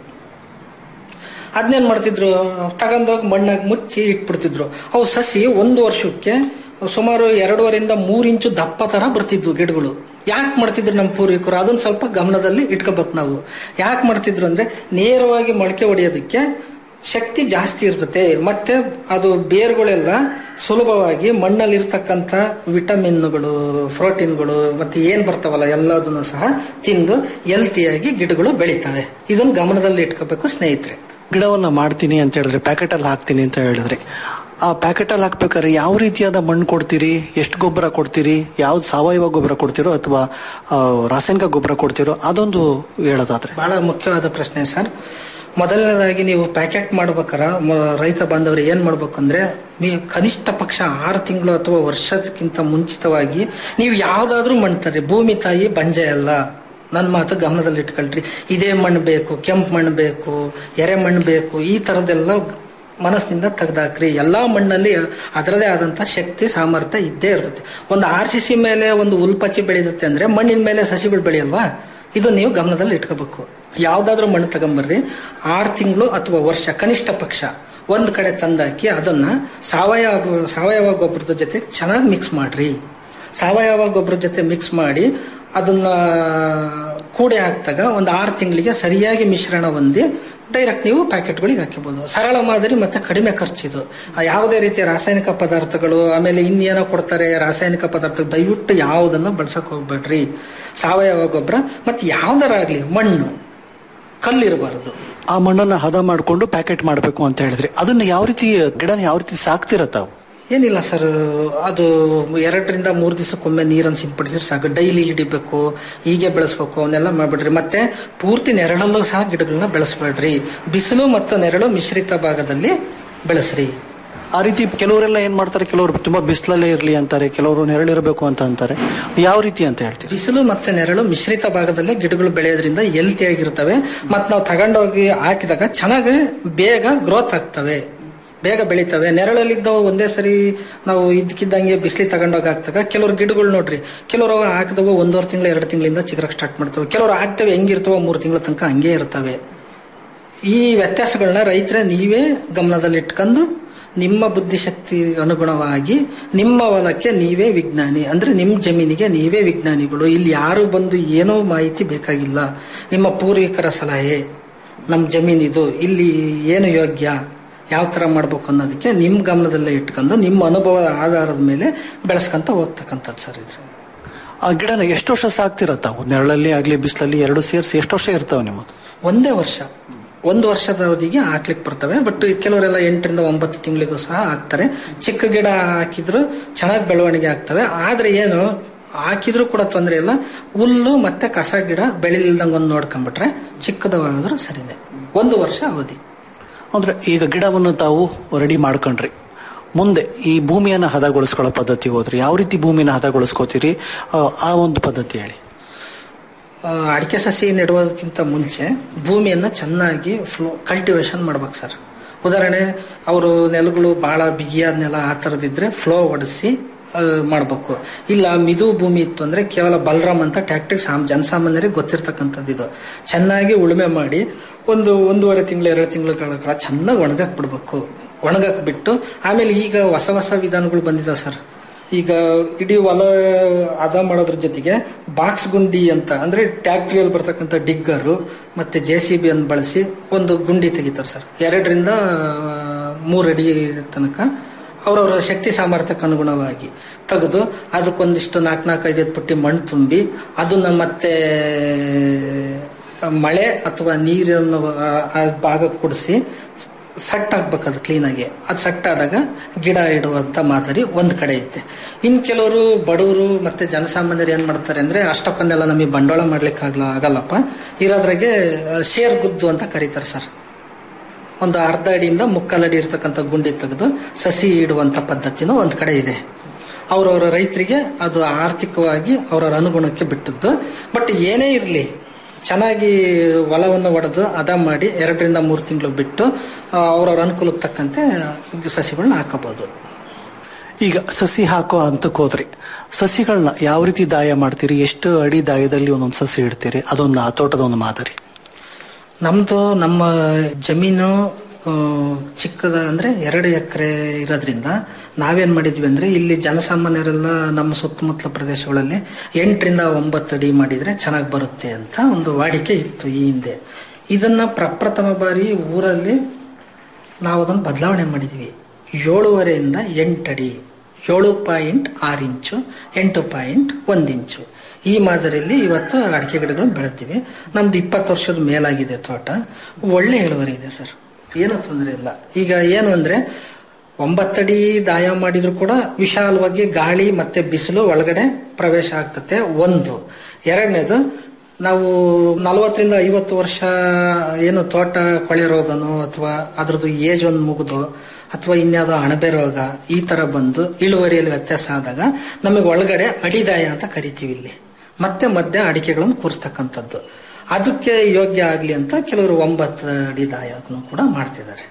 ಅದನ್ನೇನ್ ಮಾಡ್ತಿದ್ರು ತಗೊಂಡೋಗಿ ಮಣ್ಣಾಗಿ ಮುಚ್ಚಿ ಇಟ್ಬಿಡ್ತಿದ್ರು ಅವು ಸಸಿ ಒಂದು ವರ್ಷಕ್ಕೆ ಸುಮಾರು ಎರಡೂವರಿಂದ ಮೂರು ಇಂಚು ದಪ್ಪ ತರ ಬರ್ತಿದ್ವು ಗಿಡಗಳು ಯಾಕೆ ಮಾಡ್ತಿದ್ರು ನಮ್ಮ ಪೂರ್ವಿಕರು ಅದನ್ನ ಸ್ವಲ್ಪ ಗಮನದಲ್ಲಿ ಇಟ್ಕೋಬೇಕು ನಾವು ಯಾಕೆ ಮಾಡ್ತಿದ್ರು ಅಂದ್ರೆ ನೇರವಾಗಿ ಮೊಳಕೆ ಹೊಡೆಯೋದಕ್ಕೆ ಶಕ್ತಿ ಜಾಸ್ತಿ ಇರ್ತತೆ ಮತ್ತೆ ಅದು ಬೇರುಗಳೆಲ್ಲ ಸುಲಭವಾಗಿ ಮಣ್ಣಲ್ಲಿರ್ತಕ್ಕಂಥ ವಿಟಮಿನ್ಗಳು ಪ್ರೋಟೀನ್ಗಳು ಮತ್ತೆ ಏನ್ ಬರ್ತಾವಲ್ಲ ಎಲ್ಲದನ್ನು ಸಹ ತಿಂದು ಹೆಲ್ತಿಯಾಗಿ ಗಿಡಗಳು ಬೆಳಿತವೆ ಇದನ್ನ ಗಮನದಲ್ಲಿ ಇಟ್ಕೋಬೇಕು ಸ್ನೇಹಿತರೆ ಗಿಡವನ್ನ ಮಾಡ್ತೀನಿ ಅಂತ ಹೇಳಿದ್ರೆ ಪ್ಯಾಕೆಟ್ ಅಲ್ಲಿ ಹಾಕ್ತೀನಿ ಅಂತ ಹೇಳಿದ್ರೆ ಆ ಪ್ಯಾಕೆಟ್ ಅಲ್ಲಿ ಹಾಕ್ಬೇಕಾದ್ರೆ ಯಾವ ರೀತಿಯಾದ ಮಣ್ಣು ಕೊಡ್ತೀರಿ ಎಷ್ಟು ಗೊಬ್ಬರ ಕೊಡ್ತೀರಿ ಯಾವ್ದು ಸಾವಯವ ಗೊಬ್ಬರ ಕೊಡ್ತೀರೋ ಅಥವಾ ಆ, ರಾಸಾಯನಿಕ ಗೊಬ್ಬರ ಕೊಡ್ತೀರೋ ಅದೊಂದು ಹೇಳೋದಾದ್ರೆ ಬಹಳ ಮುಖ್ಯವಾದ ಪ್ರಶ್ನೆ ಸರ್ ಮೊದಲನೇದಾಗಿ ನೀವು ಪ್ಯಾಕೆಟ್ ಮಾಡ್ಬೇಕಾರ ಮ- ರೈತ ಬಾಂಧವರು ಏನ್ ಮಾಡ್ಬೇಕು ಅಂದ್ರೆ ನೀವು ಕನಿಷ್ಠ ಪಕ್ಷ ಆರು ತಿಂಗಳು ಅಥವಾ ವರ್ಷಕ್ಕಿಂತ ಮುಂಚಿತವಾಗಿ ನೀವು ಯಾವ್ದಾದ್ರೂ ಮಣ್ಣು ತರ್ರಿ ಭೂಮಿ ತಾಯಿ ಬಂಜೆ ಅಲ್ಲ ನನ್ನ ಮಾತು ಗಮನದಲ್ಲಿ ಇಟ್ಕೊಳ್ರಿ ಇದೇ ಮಣ್ಣು ಬೇಕು ಕೆಂಪು ಮಣ್ಣು ಬೇಕು ಎರೆ ಮಣ್ಣು ಬೇಕು ಈ ತರದೆಲ್ಲ ಮನಸ್ಸಿನಿಂದ ತೆಗ್ದಾಕ್ರಿ ಎಲ್ಲಾ ಮಣ್ಣಲ್ಲಿ ಅದರದೇ ಆದಂತ ಶಕ್ತಿ ಸಾಮರ್ಥ್ಯ ಇದ್ದೇ ಇರ್ತದೆ ಒಂದು ಆರ್ ಸಿ ಸಿ ಮೇಲೆ ಒಂದು ಉಲ್ಪಚ್ಚಿ ಬೆಳೆಯುತ್ತೆ ಅಂದ್ರೆ ಮಣ್ಣಿನ ಮೇಲೆ ಸಸಿಗಳು ಬೆಳೆಯಲ್ವಾ ಇದು ನೀವು ಗಮನದಲ್ಲಿ ಇಟ್ಕೋಬೇಕು ಯಾವ್ದಾದ್ರೂ ಮಣ್ಣು ತಗೊಂಬರ್ರಿ ಆರು ತಿಂಗಳು ಅಥವಾ ವರ್ಷ ಕನಿಷ್ಠ ಪಕ್ಷ ಒಂದ್ ಕಡೆ ತಂದಾಕಿ ಅದನ್ನ ಸಾವಯವ ಸಾವಯವ ಗೊಬ್ಬರದ ಜೊತೆ ಚೆನ್ನಾಗಿ ಮಿಕ್ಸ್ ಮಾಡ್ರಿ ಸಾವಯವ ಗೊಬ್ಬರದ ಜೊತೆ ಮಿಕ್ಸ್ ಮಾಡಿ ಅದನ್ನ ಕೂಡೆ ಹಾಕ್ದಾಗ ಒಂದು ಆರು ತಿಂಗಳಿಗೆ ಸರಿಯಾಗಿ ಮಿಶ್ರಣ ಹೊಂದಿ ಡೈರೆಕ್ಟ್ ನೀವು ಪ್ಯಾಕೆಟ್ಗಳಿಗೆ ಹಾಕಬಹುದು ಸರಳ ಮಾದರಿ ಮತ್ತೆ ಕಡಿಮೆ ಖರ್ಚಿದು ಆ ಯಾವುದೇ ರೀತಿಯ ರಾಸಾಯನಿಕ ಪದಾರ್ಥಗಳು ಆಮೇಲೆ ಇನ್ನೇನೋ ಕೊಡ್ತಾರೆ ರಾಸಾಯನಿಕ ಪದಾರ್ಥ ದಯವಿಟ್ಟು ಯಾವುದನ್ನು ಬಳಸಕ್ ಹೋಗ್ಬೇಡ್ರಿ ಸಾವಯವ ಗೊಬ್ಬರ ಮತ್ತೆ ಯಾವ್ದಾರಾಗ್ಲಿ ಮಣ್ಣು ಕಲ್ಲಿರಬಾರದು ಆ ಮಣ್ಣನ್ನ ಹದ ಮಾಡಿಕೊಂಡು ಪ್ಯಾಕೆಟ್ ಮಾಡಬೇಕು ಅಂತ ಹೇಳಿದ್ರಿ ಅದನ್ನ ಯಾವ ರೀತಿ ಗಿಡನ ಯಾವ ರೀತಿ ಸಾಕ್ತಿರ ತಾವು ಏನಿಲ್ಲ ಸರ್ ಅದು ಎರಡರಿಂದ ಮೂರು ದಿವಸಕ್ಕೊಮ್ಮೆ ನೀರನ್ನು ಸಿಂಪಡಿಸಿದ್ರೆ ಸಾಕು ಡೈಲಿ ಹಿಡಿಬೇಕು ಹೀಗೆ ಬೆಳೆಸ್ಬೇಕು ಅವನ್ನೆಲ್ಲ ಮಾಡ್ಬಿಡ್ರಿ ಮತ್ತೆ ಪೂರ್ತಿ ನೆರಳಲ್ಲೂ ಸಹ ಗಿಡಗಳನ್ನ ಬೆಳೆಸ್ಬೇಡ್ರಿ ಬಿಸಿಲು ಮತ್ತು ನೆರಳು ಮಿಶ್ರಿತ ಭಾಗದಲ್ಲಿ ಬೆಳೆಸ್ರಿ ಆ ರೀತಿ ಕೆಲವರೆಲ್ಲ ಏನ್ ಮಾಡ್ತಾರೆ ಕೆಲವರು ತುಂಬಾ ಬಿಸಿಲಲ್ಲೇ ಇರ್ಲಿ ಅಂತಾರೆ ಕೆಲವರು ನೆರಳಿರಬೇಕು ಅಂತ ಅಂತಾರೆ ಯಾವ ರೀತಿ ಅಂತ ಹೇಳ್ತೀರಿ ಬಿಸಿಲು ಮತ್ತೆ ನೆರಳು ಮಿಶ್ರಿತ ಭಾಗದಲ್ಲೇ ಗಿಡಗಳು ಬೆಳೆಯೋದ್ರಿಂದ ಹೆಲ್ತಿ ಆಗಿರ್ತವೆ ಮತ್ತೆ ನಾವು ತಗೊಂಡೋಗಿ ಹಾಕಿದಾಗ ಚೆನ್ನಾಗಿ ಬೇಗ ಗ್ರೋತ್ ಆಗ್ತವೆ ಬೇಗ ಬೆಳಿತವೆ ನೆರಳಲ್ಲಿದ್ದವು ಒಂದೇ ಸರಿ ನಾವು ಇದ್ದಕ್ಕಿದ್ದಂಗೆ ಬಿಸಿಲಿ ತಗೊಂಡೋಗಿ ಹಾಕ್ದಾಗ ಕೆಲವ್ರು ಗಿಡಗಳು ನೋಡ್ರಿ ಕೆಲವರು ಹಾಕಿದವು ಒಂದೂವರೆ ತಿಂಗಳು ಎರಡು ತಿಂಗಳಿಂದ ಚಿಗುರಕ್ಕೆ ಸ್ಟಾರ್ಟ್ ಮಾಡ್ತವೆ ಕೆಲವರು ಹಾಕ್ತವೆ ಹೆಂಗಿರ್ತವೋ ಮೂರು ತಿಂಗಳ ತನಕ ಹಂಗೆ ಇರ್ತವೆ ಈ ವ್ಯತ್ಯಾಸಗಳನ್ನ ರೈತರೇ ನೀವೇ ಗಮನದಲ್ಲಿ ಇಟ್ಕೊಂಡು ನಿಮ್ಮ ಬುದ್ಧಿಶಕ್ತಿ ಅನುಗುಣವಾಗಿ ನಿಮ್ಮ ಹೊಲಕ್ಕೆ ನೀವೇ ವಿಜ್ಞಾನಿ ಅಂದ್ರೆ ನಿಮ್ಮ ಜಮೀನಿಗೆ ನೀವೇ ವಿಜ್ಞಾನಿಗಳು ಇಲ್ಲಿ ಯಾರು ಬಂದು ಏನೋ ಮಾಹಿತಿ ಬೇಕಾಗಿಲ್ಲ ನಿಮ್ಮ ಪೂರ್ವಿಕರ ಸಲಹೆ ನಮ್ಮ ಜಮೀನಿದು ಇಲ್ಲಿ ಏನು ಯೋಗ್ಯ ಯಾವ ತರ ಮಾಡ್ಬೇಕು ಅನ್ನೋದಕ್ಕೆ ನಿಮ್ಮ ಗಮನದಲ್ಲೇ ಇಟ್ಕೊಂಡು ನಿಮ್ಮ ಅನುಭವ ಆಧಾರದ ಮೇಲೆ ಬೆಳೆಸ್ಕೊಂತ ಹೋಗ್ತಕ್ಕಂಥದ್ದು ಸರ್ ಇದು ಆ ಗಿಡನ ಎಷ್ಟು ವರ್ಷ ಸಾಕ್ತಿರ ತಾವು ನೆರಳಲ್ಲಿ ಆಗ್ಲಿ ಬಿಸಿಲಲ್ಲಿ ಎರಡು ಸೇರಿಸಿ ಎಷ್ಟು ವರ್ಷ ಇರ್ತಾವೆ ನಿಮ್ಮದು ಒಂದೇ ವರ್ಷ ಒಂದು ವರ್ಷದ ಅವಧಿಗೆ ಹಾಕ್ಲಿಕ್ಕೆ ಬರ್ತವೆ ಬಟ್ ಕೆಲವರೆಲ್ಲ ಎಂಟರಿಂದ ಒಂಬತ್ತು ತಿಂಗಳಿಗೂ ಸಹ ಹಾಕ್ತಾರೆ ಚಿಕ್ಕ ಗಿಡ ಹಾಕಿದ್ರು ಚೆನ್ನಾಗಿ ಬೆಳವಣಿಗೆ ಆಗ್ತವೆ ಆದ್ರೆ ಏನು ಹಾಕಿದ್ರು ಕೂಡ ತೊಂದರೆ ಇಲ್ಲ ಹುಲ್ಲು ಮತ್ತೆ ಕಸ ಗಿಡ ಬೆಳಿಲಿಲ್ದಂಗೆ ಒಂದು ನೋಡ್ಕೊಂಡ್ಬಿಟ್ರೆ ಚಿಕ್ಕದವಾದ್ರೂ ಸರಿನೇ ಒಂದು ವರ್ಷ ಅವಧಿ ಅಂದ್ರೆ ಈಗ ಗಿಡವನ್ನು ತಾವು ರೆಡಿ ಮಾಡ್ಕೊಂಡ್ರಿ ಮುಂದೆ ಈ ಭೂಮಿಯನ್ನ ಹದಗೊಳಿಸ್ಕೊಳ್ಳೋ ಪದ್ಧತಿ ಹೋದ್ರಿ ಯಾವ ರೀತಿ ಭೂಮಿನ ಹದಗೊಳಿಸ್ಕೋತೀರಿ ಆ, ಆ ಒಂದು ಪದ್ಧತಿ ಹೇಳಿ ಆ, ಅಡಿಕೆ ಸಸಿ ನೆಡುವುದಕ್ಕಿಂತ ಮುಂಚೆ ಭೂಮಿಯನ್ನ ಚೆನ್ನಾಗಿ ಫ್ಲೋ ಕಲ್ಟಿವೇಶನ್ ಮಾಡ್ಬೇಕು ಸರ್ ಉದಾಹರಣೆ ಅವರು ನೆಲಗಳು ಬಹಳ ಬಿಗಿಯಾದ ನೆಲ ಆ ಥರದಿದ್ರೆ ಫ್ಲೋ ಹೊಡೆಸಿ ಮಾಡಬೇಕು ಇಲ್ಲ ಮಿದು ಭೂಮಿ ಇತ್ತು ಅಂದ್ರೆ ಕೇವಲ ಬಲರಾಮ್ ಅಂತ ಟ್ಯಾಕ್ಟಿಕ್ ಸಾಮ್ ಜನಸಾಮಾನ್ಯರಿಗೆ ಗೊತ್ತಿರ್ತಕ್ಕಂಥದ್ದು ಇದು ಚೆನ್ನಾಗಿ ಉಳುಮೆ ಮಾಡಿ ಒಂದು ಒಂದೂವರೆ ತಿಂಗಳು ಎರಡು ತಿಂಗಳ ಕಾಲ ಚೆನ್ನಾಗಿ ಒಣಗಕ್ ಬಿಡ್ಬೇಕು ಒಣಗಕ್ ಬಿಟ್ಟು ಆಮೇಲೆ ಈಗ ಹೊಸ ಹೊಸ ವಿಧಾನಗಳು ಬಂದಿದಾವೆ ಸರ್ ಈಗ ಇಡೀ ಹೊಲ ಅದ ಮಾಡೋದ್ರ ಜೊತೆಗೆ ಬಾಕ್ಸ್ ಗುಂಡಿ ಅಂತ ಅಂದ್ರೆ ಟ್ಯಾಕ್ಟ್ರಿಯಲ್ಲಿ ಬರ್ತಕ್ಕಂಥ ಡಿಗ್ಗರು ಮತ್ತೆ ಜೆ ಸಿ ಬಿ ಅನ್ನು ಬಳಸಿ ಒಂದು ಗುಂಡಿ ತೆಗಿತಾರೆ ಸರ್ ಎರಡರಿಂದ ಮೂರು ಅಡಿ ತನಕ ಅವರವರ ಶಕ್ತಿ ಸಾಮರ್ಥ್ಯಕ್ಕೆ ಅನುಗುಣವಾಗಿ ತೆಗೆದು ಅದಕ್ಕೊಂದಿಷ್ಟು ನಾಲ್ಕು ನಾಲ್ಕು ಐದೈದು ಪುಟ್ಟಿ ಮಣ್ಣು ತುಂಬಿ ಅದನ್ನ ಮತ್ತೆ ಮಳೆ ಅಥವಾ ನೀರನ್ನು ಆ- ಆ ಭಾಗ ಕುಡಿಸಿ ಸಟ್ ಆಗ್ಬೇಕು ಅದು ಕ್ಲೀನಾಗಿ ಅದು ಸಟ್ ಆದಾಗ ಗಿಡ ಇಡುವಂತ ಮಾದರಿ ಒಂದ್ ಕಡೆ ಐತೆ ಇನ್ ಕೆಲವರು ಬಡವರು ಮತ್ತೆ ಜನಸಾಮಾನ್ಯರು ಏನ್ ಮಾಡ್ತಾರೆ ಅಂದ್ರೆ ಅಷ್ಟಕ್ಕೊಂದೆಲ್ಲ ನಮಗೆ ಬಂಡವಾಳ ಮಾಡ್ಲಿಕ್ಕೆ ಆಗ್ಲ ಆಗಲ್ಲಪ್ಪ ಇರೋದ್ರಾಗೆ ಶೇರ್ ಗುದ್ದು ಅಂತ ಕರೀತಾರೆ ಸರ್ ಒಂದು ಅರ್ಧ ಅಡಿಯಿಂದ ಮುಕ್ಕಾಲು ಅಡಿ ಇರ್ತಕ್ಕಂಥ ಗುಂಡಿ ತೆಗೆದು ಸಸಿ ಇಡುವಂತ ಪದ್ಧತಿನೂ ಒಂದ್ ಕಡೆ ಇದೆ ಅವರವರ ರೈತರಿಗೆ ಅದು ಆರ್ಥಿಕವಾಗಿ ಅವರವರ ಅನುಗುಣಕ್ಕೆ ಬಿಟ್ಟದ್ದು ಬಟ್ ಏನೇ ಇರಲಿ ಚೆನ್ನಾಗಿ ಹೊಲವನ್ನು ಒಡೆದು ಅದ ಮಾಡಿ ಎರಡರಿಂದ ಮೂರು ತಿಂಗಳು ಬಿಟ್ಟು ಅವರವ್ರ ಅನುಕೂಲಕ್ಕೆ ತಕ್ಕಂತೆ ಸಸಿಗಳನ್ನ ಹಾಕಬಹುದು ಈಗ ಸಸಿ ಹಾಕೋ ಹಂತಕ್ಕೆ ಹೋದ್ರಿ ಸಸಿಗಳನ್ನ ಯಾವ ರೀತಿ ದಾಯ ಮಾಡ್ತೀರಿ ಎಷ್ಟು ಅಡಿ ದಾಯದಲ್ಲಿ ಒಂದೊಂದು ಸಸಿ ಇಡ್ತೀರಿ ಅದೊಂದು ಆ ತೋಟದ ಒಂದು ಮಾದರಿ ನಮ್ದು ನಮ್ಮ ಜಮೀನು ಆ, ಚಿಕ್ಕದ ಅಂದ್ರೆ ಎರಡು ಎಕರೆ ಇರೋದ್ರಿಂದ ನಾವೇನ್ ಮಾಡಿದ್ವಿ ಅಂದ್ರೆ ಇಲ್ಲಿ ಜನಸಾಮಾನ್ಯರೆಲ್ಲ ನಮ್ಮ ಸುತ್ತಮುತ್ತಲ ಪ್ರದೇಶಗಳಲ್ಲಿ ಎಂಟರಿಂದ ಒಂಬತ್ತು ಅಡಿ ಮಾಡಿದ್ರೆ ಚೆನ್ನಾಗಿ ಬರುತ್ತೆ ಅಂತ ಒಂದು ವಾಡಿಕೆ ಇತ್ತು ಈ ಹಿಂದೆ ಇದನ್ನ ಪ್ರಪ್ರಥಮ ಬಾರಿ ಊರಲ್ಲಿ ನಾವು ಅದನ್ನು ಬದಲಾವಣೆ ಮಾಡಿದ್ವಿ ಏಳುವರೆಯಿಂದ ಎಂಟಡಿ ಏಳು ಪಾಯಿಂಟ್ ಆರು ಇಂಚು ಎಂಟು ಪಾಯಿಂಟ್ ಒಂದು ಇಂಚು ಈ ಮಾದರಿಯಲ್ಲಿ ಇವತ್ತು ಅಡಿಕೆ ಗಿಡಗಳನ್ನು ಬೆಳೆದಿವಿ ನಮ್ದು ಇಪ್ಪತ್ತು ವರ್ಷದ ಮೇಲಾಗಿದೆ ತೋಟ ಒಳ್ಳೆ ಇಳುವರಿ ಇದೆ ಸರ್ ಏನೂ ತೊಂದರೆ ಇಲ್ಲ ಈಗ ಏನು ಅಂದ್ರೆ ಒಂಬತ್ತಡಿ ದಾಯ ಮಾಡಿದ್ರು ಕೂಡ ವಿಶಾಲವಾಗಿ ಗಾಳಿ ಮತ್ತೆ ಬಿಸಿಲು ಒಳಗಡೆ ಪ್ರವೇಶ ಆಗ್ತತೆ ಒಂದು ಎರಡನೇದು ನಾವು ನಲವತ್ತರಿಂದ ಐವತ್ತು ವರ್ಷ ಏನು ತೋಟ ಕೊಳೆ ರೋಗನೋ ಅಥವಾ ಅದ್ರದ್ದು ಏಜ್ ಒಂದು ಮುಗಿದು ಅಥವಾ ಇನ್ಯಾವುದೋ ಅಣಬೆ ರೋಗ ಈ ತರ ಬಂದು ಇಳುವರಿಯಲ್ಲಿ ವ್ಯತ್ಯಾಸ ಆದಾಗ ನಮಗೆ ಒಳಗಡೆ ಅಡಿದಾಯ ಅಂತ ಕರಿತೀವಿ ಇಲ್ಲಿ ಮತ್ತೆ ಮಧ್ಯ ಅಡಿಕೆಗಳನ್ನು ಕೂರಿಸ್ತಕ್ಕಂಥದ್ದು ಅದಕ್ಕೆ ಯೋಗ್ಯ ಆಗ್ಲಿ ಅಂತ ಕೆಲವರು ಒಂಬತ್ತು ಅಡಿ ದಾಯವನ್ನು ಕೂಡ ಮಾಡ್ತಿದ್ದಾರೆ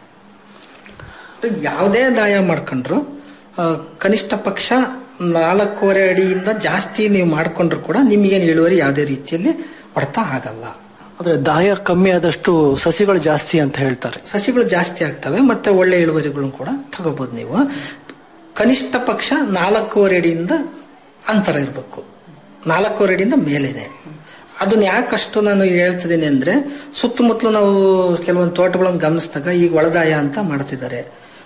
ಯಾವುದೇ ದಾಯ ಮಾಡ್ಕೊಂಡ್ರು ಆ, ಕನಿಷ್ಠ ಪಕ್ಷ ನಾಲ್ಕೂವರೆ ಅಡಿಯಿಂದ ಜಾಸ್ತಿ ನೀವು ಮಾಡ್ಕೊಂಡ್ರು ಕೂಡ ನಿಮಗೇನು ಇಳುವರಿ ಯಾವುದೇ ರೀತಿಯಲ್ಲಿ ಹೊಡೆತ ಆಗಲ್ಲ ಆದ್ರೆ ದಾಯ ಕಮ್ಮಿ ಆದಷ್ಟು ಸಸಿಗಳು ಜಾಸ್ತಿ ಅಂತ ಹೇಳ್ತಾರೆ ಸಸಿಗಳು ಜಾಸ್ತಿ ಆಗ್ತವೆ ಮತ್ತೆ ಒಳ್ಳೆ ಇಳುವರಿಗಳನ್ನು ಕೂಡ ತಗೋಬಹುದು ನೀವು ಕನಿಷ್ಠ ಪಕ್ಷ ನಾಲ್ಕೂವರೆ ಅಡಿಯಿಂದ ಅಂತರ ಇರಬೇಕು ನಾಲ್ಕೂವರೆ ಅಡಿಯಿಂದ ಮೇಲಿದೆ ಅದನ್ನ ಯಾಕಷ್ಟು ನಾನು ಹೇಳ್ತಿದ್ದೀನಿ ಅಂದ್ರೆ ಸುತ್ತಮುತ್ತಲು ನಾವು ಕೆಲವೊಂದು ತೋಟಗಳನ್ನು ಗಮನಿಸಿದಾಗ ಈಗ ಒಳದಾಯ ಅಂತ ಮಾಡ್ತಿದ್ದಾರೆ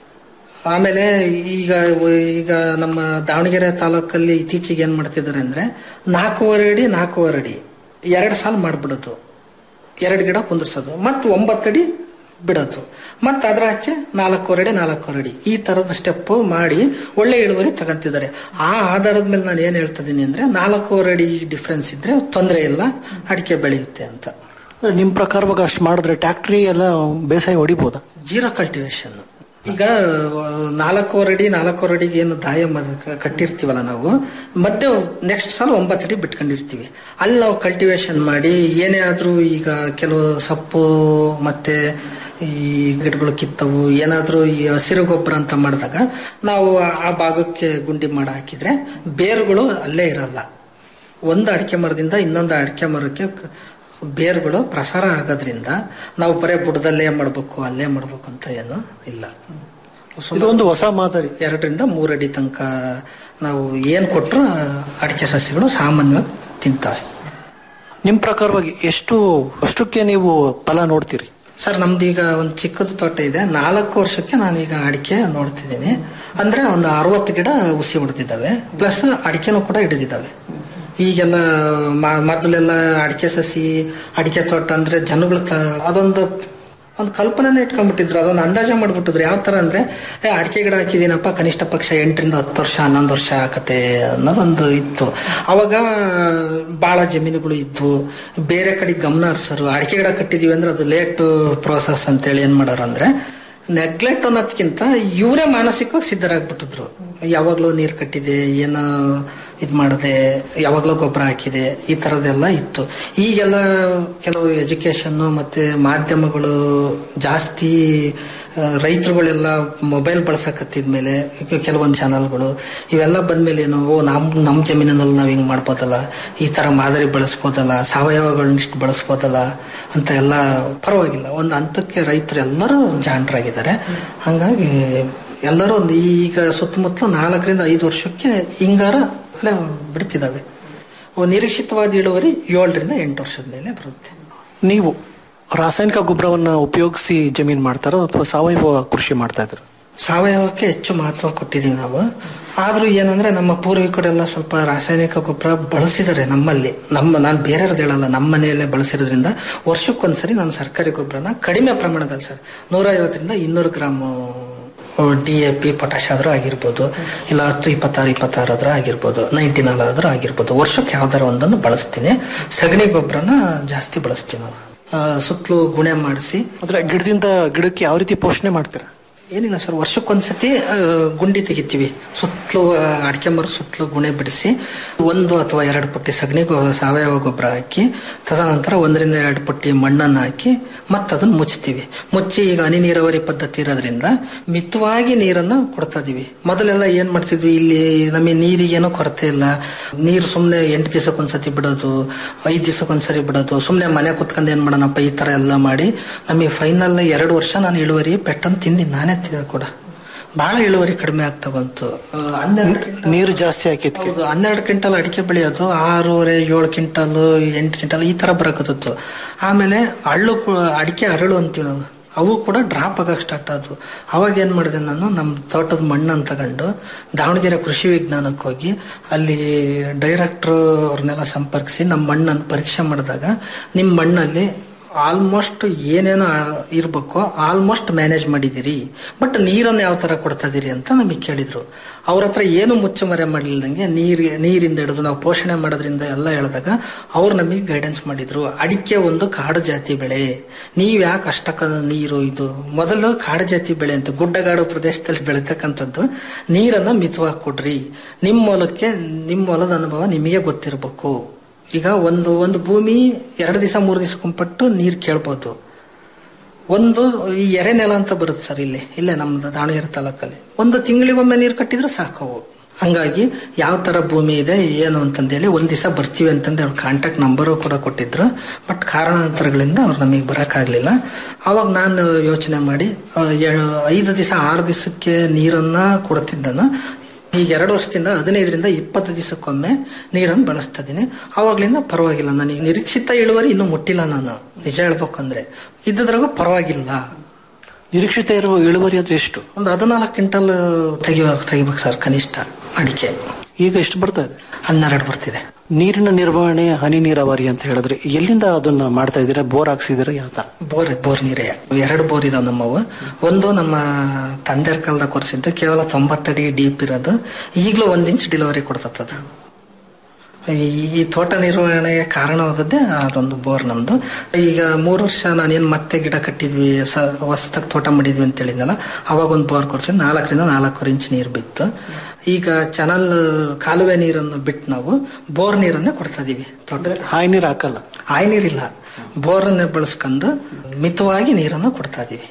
ಆಮೇಲೆ ಈಗ ಈಗ ನಮ್ಮ ದಾವಣಗೆರೆ ತಾಲೂಕಲ್ಲಿ ಇತ್ತೀಚೆಗೆ ಏನ್ ಮಾಡ್ತಿದ್ದಾರೆ ಅಂದ್ರೆ ನಾಲ್ಕೂವರೆ ಅಡಿ ನಾಲ್ಕೂವರೆ ಅಡಿ ಎರಡು ಸಾಲ ಮಾಡ್ಬಿಡೋದು ಎರಡು ಗಿಡ ಕುಂದಿರ್ಸೋದು ಮತ್ತು ಒಂಬತ್ತಡಿ ಬಿಡೋದು ಮತ್ತು ಅದರ ಆಚೆ ನಾಲ್ಕೂವರೆ ಅಡಿ ನಾಲ್ಕೂವರೆ ಅಡಿ ಈ ತರದ ಸ್ಟೆಪ್ ಮಾಡಿ ಒಳ್ಳೆ ಇಳುವರಿ ತಗೊಂತಿದ್ದಾರೆ ಆ ಆಧಾರದ ಮೇಲೆ ನಾನು ಏನ್ ಹೇಳ್ತಿದ್ದೀನಿ ಅಂದ್ರೆ ನಾಲ್ಕೂವರೆ ಅಡಿ ಡಿಫ್ರೆನ್ಸ್ ಇದ್ರೆ ತೊಂದರೆ ಇಲ್ಲ ಅಡಿಕೆ ಬೆಳೆಯುತ್ತೆ ಅಂತ ಅಂದ್ರೆ ನಿಮ್ ಪ್ರಕಾರವಾಗಿ ಅಷ್ಟು ಮಾಡಿದ್ರೆ ಟ್ಯಾಕ್ಟ್ರಿ ಎಲ್ಲ ಬೇಸಾಯ ಹೊಡಿಬೋದಾ ಜೀರೋ ಕಲ್ಟಿವೇಶನ್ ಈಗ ಆ, ನಾಲ್ಕೂವರೆ ಅಡಿ ನಾಲ್ಕೂವರೆ ಅಡಿಗೆ ಏನು ದಾಯ ಮ- ಕಟ್ಟಿರ್ತೀವಲ್ಲ ನಾವು ಮತ್ತೆ ನೆಕ್ಸ್ಟ್ ಸಲ ಒಂಬತ್ತು ಅಡಿ ಬಿಟ್ಕೊಂಡಿರ್ತೀವಿ ಅಲ್ಲಿ ನಾವು ಕಲ್ಟಿವೇಶನ್ ಮಾಡಿ ಏನೇ ಆದ್ರೂ ಈಗ ಕೆಲವು ಸೊಪ್ಪು ಮತ್ತೆ ಈ ಗಿಡಗಳು ಕಿತ್ತವು ಏನಾದ್ರೂ ಈ ಹಸಿರು ಗೊಬ್ಬರ ಅಂತ ಮಾಡಿದಾಗ ನಾವು ಆ- ಆ ಭಾಗಕ್ಕೆ ಗುಂಡಿ ಮಾಡಿ ಹಾಕಿದ್ರೆ ಬೇರುಗಳು ಅಲ್ಲೇ ಇರಲ್ಲ ಒಂದು ಅಡಿಕೆ ಮರದಿಂದ ಇನ್ನೊಂದು ಅಡಿಕೆ ಮರಕ್ಕೆ ಕ- ಬೇರುಗಳು ಪ್ರಸಾರ ಆಗೋದ್ರಿಂದ ನಾವು ಬರೇ ಬುಡದಲ್ಲೇ ಮಾಡಬೇಕು ಅಲ್ಲೇ ಮಾಡಬೇಕು ಅಂತ ಏನು ಇಲ್ಲ ಇದೊಂದು ಹೊಸ ಮಾದರಿ ಎರಡರಿಂದ ಮೂರಡಿ ತನಕ ನಾವು ಏನ್ ಕೊಟ್ಟರು ಅಡಿಕೆ ಸಸ್ಯಗಳು ಸಾಮಾನ್ಯವಾಗಿ ತಿಂತವೆ ನಿಮ್ ಪ್ರಕಾರವಾಗಿ ಎಷ್ಟು ಅಷ್ಟಕ್ಕೆ ನೀವು ಫಲ ನೋಡ್ತೀರಿ ಸರ್ ನಮ್ದು ಈಗ ಒಂದು ಚಿಕ್ಕದು ತೋಟ ಇದೆ ನಾಲ್ಕು ವರ್ಷಕ್ಕೆ ನಾನೀಗ ಅಡಿಕೆ ನೋಡ್ತಿದ್ದೀನಿ ಅಂದ್ರೆ ಒಂದು ಅರವತ್ತು ಗಿಡ ಹುಸಿ ಹೊಡೆದಿದ್ದಾವೆ ಪ್ಲಸ್ ಅಡಿಕೆನೂ ಕೂಡ ಹಿಡಿದಿದ್ದಾವೆ ಈಗೆಲ್ಲ ಮ- ಮೊದಲೆಲ್ಲ ಅಡಿಕೆ ಸಸಿ ಅಡಿಕೆ ತೋಟ ಅಂದ್ರೆ ಜನಗಳು ತ- ಅದೊಂದು ಒಂದು ಕಲ್ಪನೆನೇ ಇಟ್ಕೊಂಡ್ಬಿಟ್ಟಿದ್ರು ಅದೊಂದು ಅಂದಾಜ ಮಾಡ್ಬಿಟ್ಟಿದ್ರು ಯಾವ ತರ ಅಂದ್ರೆ ಏ ಅಡಿಕೆ ಗಿಡ ಹಾಕಿದೀನಪ್ಪ ಕನಿಷ್ಠ ಪಕ್ಷ ಎಂಟರಿಂದ ಹತ್ತು ವರ್ಷ ಹನ್ನೊಂದು ವರ್ಷ ಆಕತೆ ಅನ್ನೋದೊಂದು ಇತ್ತು ಅವಾಗ ಬಹಳ ಜಮೀನುಗಳು ಇದ್ವು ಬೇರೆ ಕಡೆ ಗಮನ ಹರಿಸರು ಅಡಿಕೆ ಗಿಡ ಕಟ್ಟಿದೀವಿ ಅಂದ್ರೆ ಅದು ಲೇಟ್ ಪ್ರೋಸೆಸ್ ಅಂತೇಳಿ ಏನ್ ಮಾಡೋರು ಅಂದ್ರೆ ನೆಗ್ಲೆಕ್ಟ್ ಅನ್ನೋದಕ್ಕಿಂತ ಇವರೇ ಮಾನಸಿಕವಾಗಿ ಸಿದ್ಧರಾಗ್ಬಿಟ್ಟಿದ್ರು ಯಾವಾಗ್ಲೂ ನೀರು ಕಟ್ಟಿದೆ ಏನೋ ಇದು ಮಾಡದೆ ಯಾವಾಗ್ಲೂ ಗೊಬ್ಬರ ಹಾಕಿದೆ ಈ ತರದೆಲ್ಲ ಇತ್ತು ಈಗೆಲ್ಲ ಕೆಲವು ಎಜುಕೇಶನ್ ಮತ್ತೆ ಮಾಧ್ಯಮಗಳು ಜಾಸ್ತಿ ಆ, ರೈತರುಗಳೆಲ್ಲ ಮೊಬೈಲ್ ಬಳಸಕತ್ತಿದ್ಮೇಲೆ ಈಗ ಕೆಲವೊಂದು ಚಾನಲ್ಗಳು ಇವೆಲ್ಲ ಬಂದ್ಮೇಲೆ ಏನು ಓ ನಮ್ ನಮ್ಮ ಜಮೀನಿನಲ್ಲಿ ನಾವು ಹಿಂಗ್ ಮಾಡ್ಬೋದಲ್ಲ ಈ ತರ ಮಾದರಿ ಬಳಸ್ಬೋದಲ್ಲ ಸಾವಯವಗಳನ್ನಿಷ್ಟು ಬಳಸ್ಬೋದಲ್ಲ ಅಂತ ಎಲ್ಲ ಪರವಾಗಿಲ್ಲ ಒಂದು ಹಂತಕ್ಕೆ ರೈತರು ಎಲ್ಲರೂ ಜಾಣರಾಗಿದ್ದಾರೆ ಹಂಗಾಗಿ ಎಲ್ಲರೂ ಒಂದು ಈಗ ಸುತ್ತಮುತ್ತಲು ನಾಲ್ಕರಿಂದ ಐದು ವರ್ಷಕ್ಕೆ ಹಿಂಗಾರ ಅಲ್ಲೇ ಬಿಡ್ತಿದ್ದಾವೆ ಅವು ನಿರೀಕ್ಷಿತವಾದ ಇಳುವರಿ ಏಳರಿಂದ ಎಂಟು ವರ್ಷದ ಮೇಲೆ ಬರುತ್ತೆ ನೀವು ರಾಸಾಯನಿಕ ಗೊಬ್ಬರವನ್ನ ಉಪಯೋಗಿಸಿ ಜಮೀನ್ ಮಾಡ್ತಾರೋ ಅಥವಾ ಸಾವಯವ ಕೃಷಿ ಮಾಡ್ತಾ ಇದ್ರು ಸಾವಯವಕ್ಕೆ ಹೆಚ್ಚು ಮಹತ್ವ ಕೊಟ್ಟಿದ್ದೀವಿ ನಾವು ಆದ್ರೂ ಏನಂದ್ರೆ ನಮ್ಮ ಪೂರ್ವಿಕರೆಲ್ಲ ಸ್ವಲ್ಪ ರಾಸಾಯನಿಕ ಗೊಬ್ಬರ ಬಳಸಿದ್ದಾರೆ ನಮ್ಮಲ್ಲಿ ನಮ್ಮ ನಾನು ಬೇರೆಯವ್ರದ್ದು ಹೇಳಲ್ಲ ನಮ್ಮ ಮನೆಯಲ್ಲೇ ಬಳಸಿರೋದ್ರಿಂದ ವರ್ಷಕ್ಕೊಂದ್ಸರಿ ನಾನು ಸರ್ಕಾರಿ ಗೊಬ್ಬರನ ಕಡಿಮೆ ಪ್ರಮಾಣದಲ್ಲಿ ಸರ್ ನೂರ ಐವತ್ತರಿಂದ ಇನ್ನೂರು gram D A P potash ಆದ್ರೂ ಆಗಿರ್ಬೋದು ಇಲ್ಲ ಹತ್ತು ಇಪ್ಪತ್ತಾರು ಇಪ್ಪತ್ತಾರು ಆದ್ರೂ ಆಗಿರ್ಬೋದು ನೈಂಟಿ ನಾಲ್ ಆದ್ರೂ ಆಗಿರ್ಬೋದು ವರ್ಷಕ್ಕೆ ಯಾವ್ದಾರ ಒಂದನ್ನು ಬಳಸ್ತೀನಿ ಸಗಣಿ ಗೊಬ್ಬರನ ಜಾಸ್ತಿ ಬಳಸ್ತೀವಿ ನಾವು ಸುತ್ತಲೂ ಗುಣೆ ಮಾಡಿಸಿ ಅಂದ್ರೆ ಗಿಡದಿಂದ ಗಿಡಕ್ಕೆ ಯಾವ ರೀತಿ ಪೋಷಣೆ ಮಾಡ್ತೀರಾ ಏನಿಲ್ಲ ಸರ್ ವರ್ಷಕ್ಕೊಂದ್ಸತಿ ಆ, ಗುಂಡಿ ತೆಗಿತೀವಿ ಸುತ್ತಲೂ ಅಡಿಕೆ ಮರ ಸುತ್ತಲೂ ಗುಣೆ ಬಿಡಿಸಿ ಒಂದು ಅಥವಾ ಎರಡು ಪುಟ್ಟಿ ಸಗಣಿ ಗೊ- ಸಾವಯವ ಗೊಬ್ಬರ ಹಾಕಿ ತದನಂತರ ಒಂದರಿಂದ ಎರಡು ಪುಟ್ಟಿ ಮಣ್ಣನ್ನು ಹಾಕಿ ಮತ್ತೆ ಅದನ್ನ ಮುಚ್ತೀವಿ ಮುಚ್ಚಿ ಈಗ ಹನಿ ನೀರಾವರಿ ಪದ್ಧತಿ ಇರೋದ್ರಿಂದ ಮಿತವಾಗಿ ನೀರನ್ನು ಕೊಡ್ತಾ ಇದೀವಿ ಮೊದಲೆಲ್ಲ ಏನ್ ಮಾಡ್ತಿದ್ವಿ ಇಲ್ಲಿ ನಮಗೆ ನೀರಿಗೇನೋ ಕೊರತೆ ಇಲ್ಲ ನೀರು ಸುಮ್ಮನೆ ಎಂಟು ದಿವಸಕ್ಕೊಂದ್ಸತಿ ಬಿಡೋದು ಐದು ದಿವಸಕ್ಕೊಂದ್ಸರಿ ಬಿಡೋದು ಸುಮ್ಮನೆ ಮನೆ ಕುತ್ಕೊಂಡು ಏನ್ ಮಾಡೋಣಪ್ಪ ಈ ತರ ಎಲ್ಲ ಮಾಡಿ ನಮಗೆ ಫೈನಲ್ ಎರಡು ವರ್ಷ ನಾನು ಇಳುವರಿ ಪೆಟ್ಟನ್ನು ತಿಂದಿ ನಾನೇ ತಿಂದೆ ಕೂಡ ಬಹಳ ಇಳುವರಿ ಕಡಿಮೆ ಆಗ್ತಾ ಬಂತು ಆ, ಹನ್ನೆರಡು ಕ್ವಿಂಟಲ್- ನೀರು ಜಾಸ್ತಿ ಹಾಕಿದ್ಕೆ ಹೌದು ಹನ್ನೆರಡು ಕ್ವಿಂಟಲ್ ಅಡಿಕೆ ಬೆಳೆಯೋದು ಆರೂವರೆ ಏಳು ಕ್ವಿಂಟಲ್ ಎಂಟು ಕ್ವಿಂಟಲ್ ಈ ತರ ಬರಕತ್ತಿತ್ತು ಆಮೇಲೆ ಹಳ್ಳು ಕು- ಅಡಿಕೆ ಅರಳು ಅಂತೀವಿ ನಾವು ಅವು ಕೂಡ ಡ್ರಾಪ್ ಆಗಕ್ಕೆ ಸ್ಟಾರ್ಟ್ ಆದವು ಅವಾಗ ಏನ್ ಮಾಡಿದೆ ನಾನು ನಮ್ಮ ತೋಟದ ಮಣ್ಣನ್ನು ತಗೊಂಡು ದಾವಣಗೆರೆ ಕೃಷಿ ವಿಜ್ಞಾನಕ್ಕೆ ಹೋಗಿ ಅಲ್ಲಿ ಡೈರೆಕ್ಟರ್ ಅವ್ರನ್ನೆಲ್ಲ ಸಂಪರ್ಕಿಸಿ ನಮ್ಮ ಮಣ್ಣನ್ನು ಪರೀಕ್ಷೆ ಮಾಡಿದಾಗ ನಿಮ್ಮ ಮಣ್ಣಲ್ಲಿ ಆಲ್ಮೋಸ್ಟ್ ಏನೇನೋ ಇರ್ಬೇಕೋ ಆಲ್ಮೋಸ್ಟ್ ಮ್ಯಾನೇಜ್ ಮಾಡಿದಿರಿ ಬಟ್ ನೀರನ್ನು ಯಾವ ತರ ಕೊಡ್ತಾ ಇದೀರಿ ಅಂತ ನಮಗೆ ಕೇಳಿದ್ರು ಅವ್ರ ಹತ್ರ ಏನು ಮುಚ್ಚುಮರೆ ಮಾಡಲಿಲ್ಲದಂಗೆ ನೀರ್ ನೀರಿಂದ ಹಿಡಿದು ನಾವು ಪೋಷಣೆ ಮಾಡೋದ್ರಿಂದ ಎಲ್ಲ ಹೇಳಿದಾಗ ಅವ್ರು ನಮಗೆ ಗೈಡೆನ್ಸ್ ಮಾಡಿದ್ರು ಅಡಿಕೆ ಒಂದು ಕಾಡು ಜಾತಿ ಬೆಳೆ ನೀವ್ ಯಾಕೆ ಅಷ್ಟಕ್ಕ ನೀರು ಇದು ಮೊದಲು ಕಾಡು ಜಾತಿ ಬೆಳೆ ಅಂತ ಗುಡ್ಡಗಾಡು ಪ್ರದೇಶದಲ್ಲಿ ಬೆಳೀತಕ್ಕಂಥದ್ದು ನೀರನ್ನ ಮಿತವಾಗಿ ಕೊಡ್ರಿ ನಿಮ್ಮ ಹೊಲಕ್ಕೆ ನಿಮ್ಮ ಹೊಲದ ಅನುಭವ ನಿಮಗೆ ಗೊತ್ತಿರಬೇಕು ಈಗ ಒಂದು ಒಂದು ಭೂಮಿ ಎರಡು ದಿವಸ ಮೂರು ದಿವಸಕ್ಕೊಂಪಟ್ಟು ನೀರು ಕೇಳ್ಬೋದು ಒಂದು ಈ ಎರೆ ನೆಲ ಅಂತ ಬರುತ್ತೆ ಸರ್ ಇಲ್ಲಿ ಇಲ್ಲೇ ನಮ್ದು ದಾವಣಗೆರೆ ತಾಲೂಕಲ್ಲಿ ಒಂದು ತಿಂಗಳಿಗೊಮ್ಮೆ ನೀರು ಕಟ್ಟಿದ್ರೆ ಸಾಕವು ಹಂಗಾಗಿ ಯಾವ ತರ ಭೂಮಿ ಇದೆ ಏನು ಅಂತಂದೇಳಿ ಒಂದ್ ದಿವಸ ಬರ್ತೀವಿ ಅಂತಂದು ಅವ್ರ ಕಾಂಟ್ಯಾಕ್ಟ್ ನಂಬರು ಕೂಡ ಕೊಟ್ಟಿದ್ರು ಬಟ್ ಕಾರಣಾಂತರಗಳಿಂದ ಅವ್ರು ನಮಗೆ ಬರೋಕ್ಕಾಗಲಿಲ್ಲ ಅವಾಗ ನಾನು ಯೋಚನೆ ಮಾಡಿ ಆ, ಏಳು- ಐದು ದಿವಸ ಆರು ದಿವಸಕ್ಕೆ ನೀರನ್ನ ಕೊಡ್ತಿದ್ದನು ಈಗ ಎರಡು ವರ್ಷದಿಂದ ಹದಿನೈದರಿಂದ ಇಪ್ಪತ್ತು ದಿವಸಕ್ಕೊಮ್ಮೆ ನೀರನ್ನು ಬಳಸ್ತಾ ಇದ್ದೀನಿ ಅವಾಗ್ಲಿಂದ ಪರವಾಗಿಲ್ಲ ನನಗೆ ನಿರೀಕ್ಷಿತ ಇಳುವರಿ ಇನ್ನೂ ಮುಟ್ಟಿಲ್ಲ ನಾನು ನಿಜ ಹೇಳ್ಬೇಕಂದ್ರೆ ಇದ್ದದ್ರಾಗೂ ಪರವಾಗಿಲ್ಲ ನಿರೀಕ್ಷಿತ ಇರುವ ಇಳುವರಿ ಆದ್ರೆ ಎಷ್ಟು ಒಂದು ಹದಿನಾಲ್ಕು ಕ್ವಿಂಟಲ್ ತೆಗಿವ ತೆಗಿಬೇಕು ಸರ್ ಕನಿಷ್ಠ ಅಡಿಕೆ ಈಗ ಎಷ್ಟು ಬರ್ತಾ ಇದೆ ಹನ್ನೆರಡು ಬರ್ತಿದೆ ನೀರಿನ ನಿರ್ವಹಣೆ ಹನಿ ನೀರಾವರಿ ಅಂತ ಹೇಳಿದ್ರೆ ಎಲ್ಲಿಂದ ಅದನ್ನ ಮಾಡ್ತಾ ಇದ್ದೀರಾ ಬೋರ್ ಹಾಕ್ಸಿದ್ದೀರಾ ಯಾವ ತರ ಬೋರ್ ಬೋರ್ ನೀರೇ ಎರಡು ಬೋರ್ ಇದಾವೆ ನಮ್ಮವು ಒಂದು ನಮ್ಮ ತಂದೆಯ ಕಾಲದಾಗ ಕೊರ್ಸಿದ್ದು ಕೇವಲ ತೊಂಬತ್ತಡಿ ಡೀಪ್ ಇರೋದು ಈಗಲೂ ಒಂದ್ ಇಂಚ್ ಡಿಲಿವರಿ ಕೊಡ್ತದ ಈ ಈ ತೋಟ ನಿರ್ವಹಣೆಗೆ ಕಾರಣವಾದದ್ದೇ ಅದೊಂದು ಬೋರ್ ನಮ್ದು ಈಗ ಮೂರು ವರ್ಷ ನಾನೇನ್ ಮತ್ತೆ ಗಿಡ ಕಟ್ಟಿದ್ವಿ ಸ ಹೊಸದಾಗಿ ತೋಟ ಮಾಡಿದ್ವಿ ಅಂತ ಹೇಳಿದ್ನಲ್ಲ ಅವಾಗ ಒಂದು ಬೋರ್ ಕೊಡ್ಸಿದ್ವಿ ನಾಲ್ಕರಿಂದ ನಾಲ್ಕೂವರೆ ಇಂಚ್ ನೀರು ಬಿತ್ತು ಈಗ ಚಾನಲ್ ಕಾಲುವೆ ನೀರನ್ನು ಬಿಟ್ಟು ನಾವು ಬೋರ್ ನೀರನ್ನೇ ಕೊಡ್ತಾ ಇದೀವಿ ತೋಟ ಹಾಯಿ ನೀರು ಹಾಕಲ್ಲ ಆಯ್ ನೀರಿಲ್ಲ ಬೋರನ್ನೇ ಬಳಸ್ಕೊಂಡು ಮಿತವಾಗಿ ನೀರನ್ನು ಕೊಡ್ತಾ ಇದೀವಿ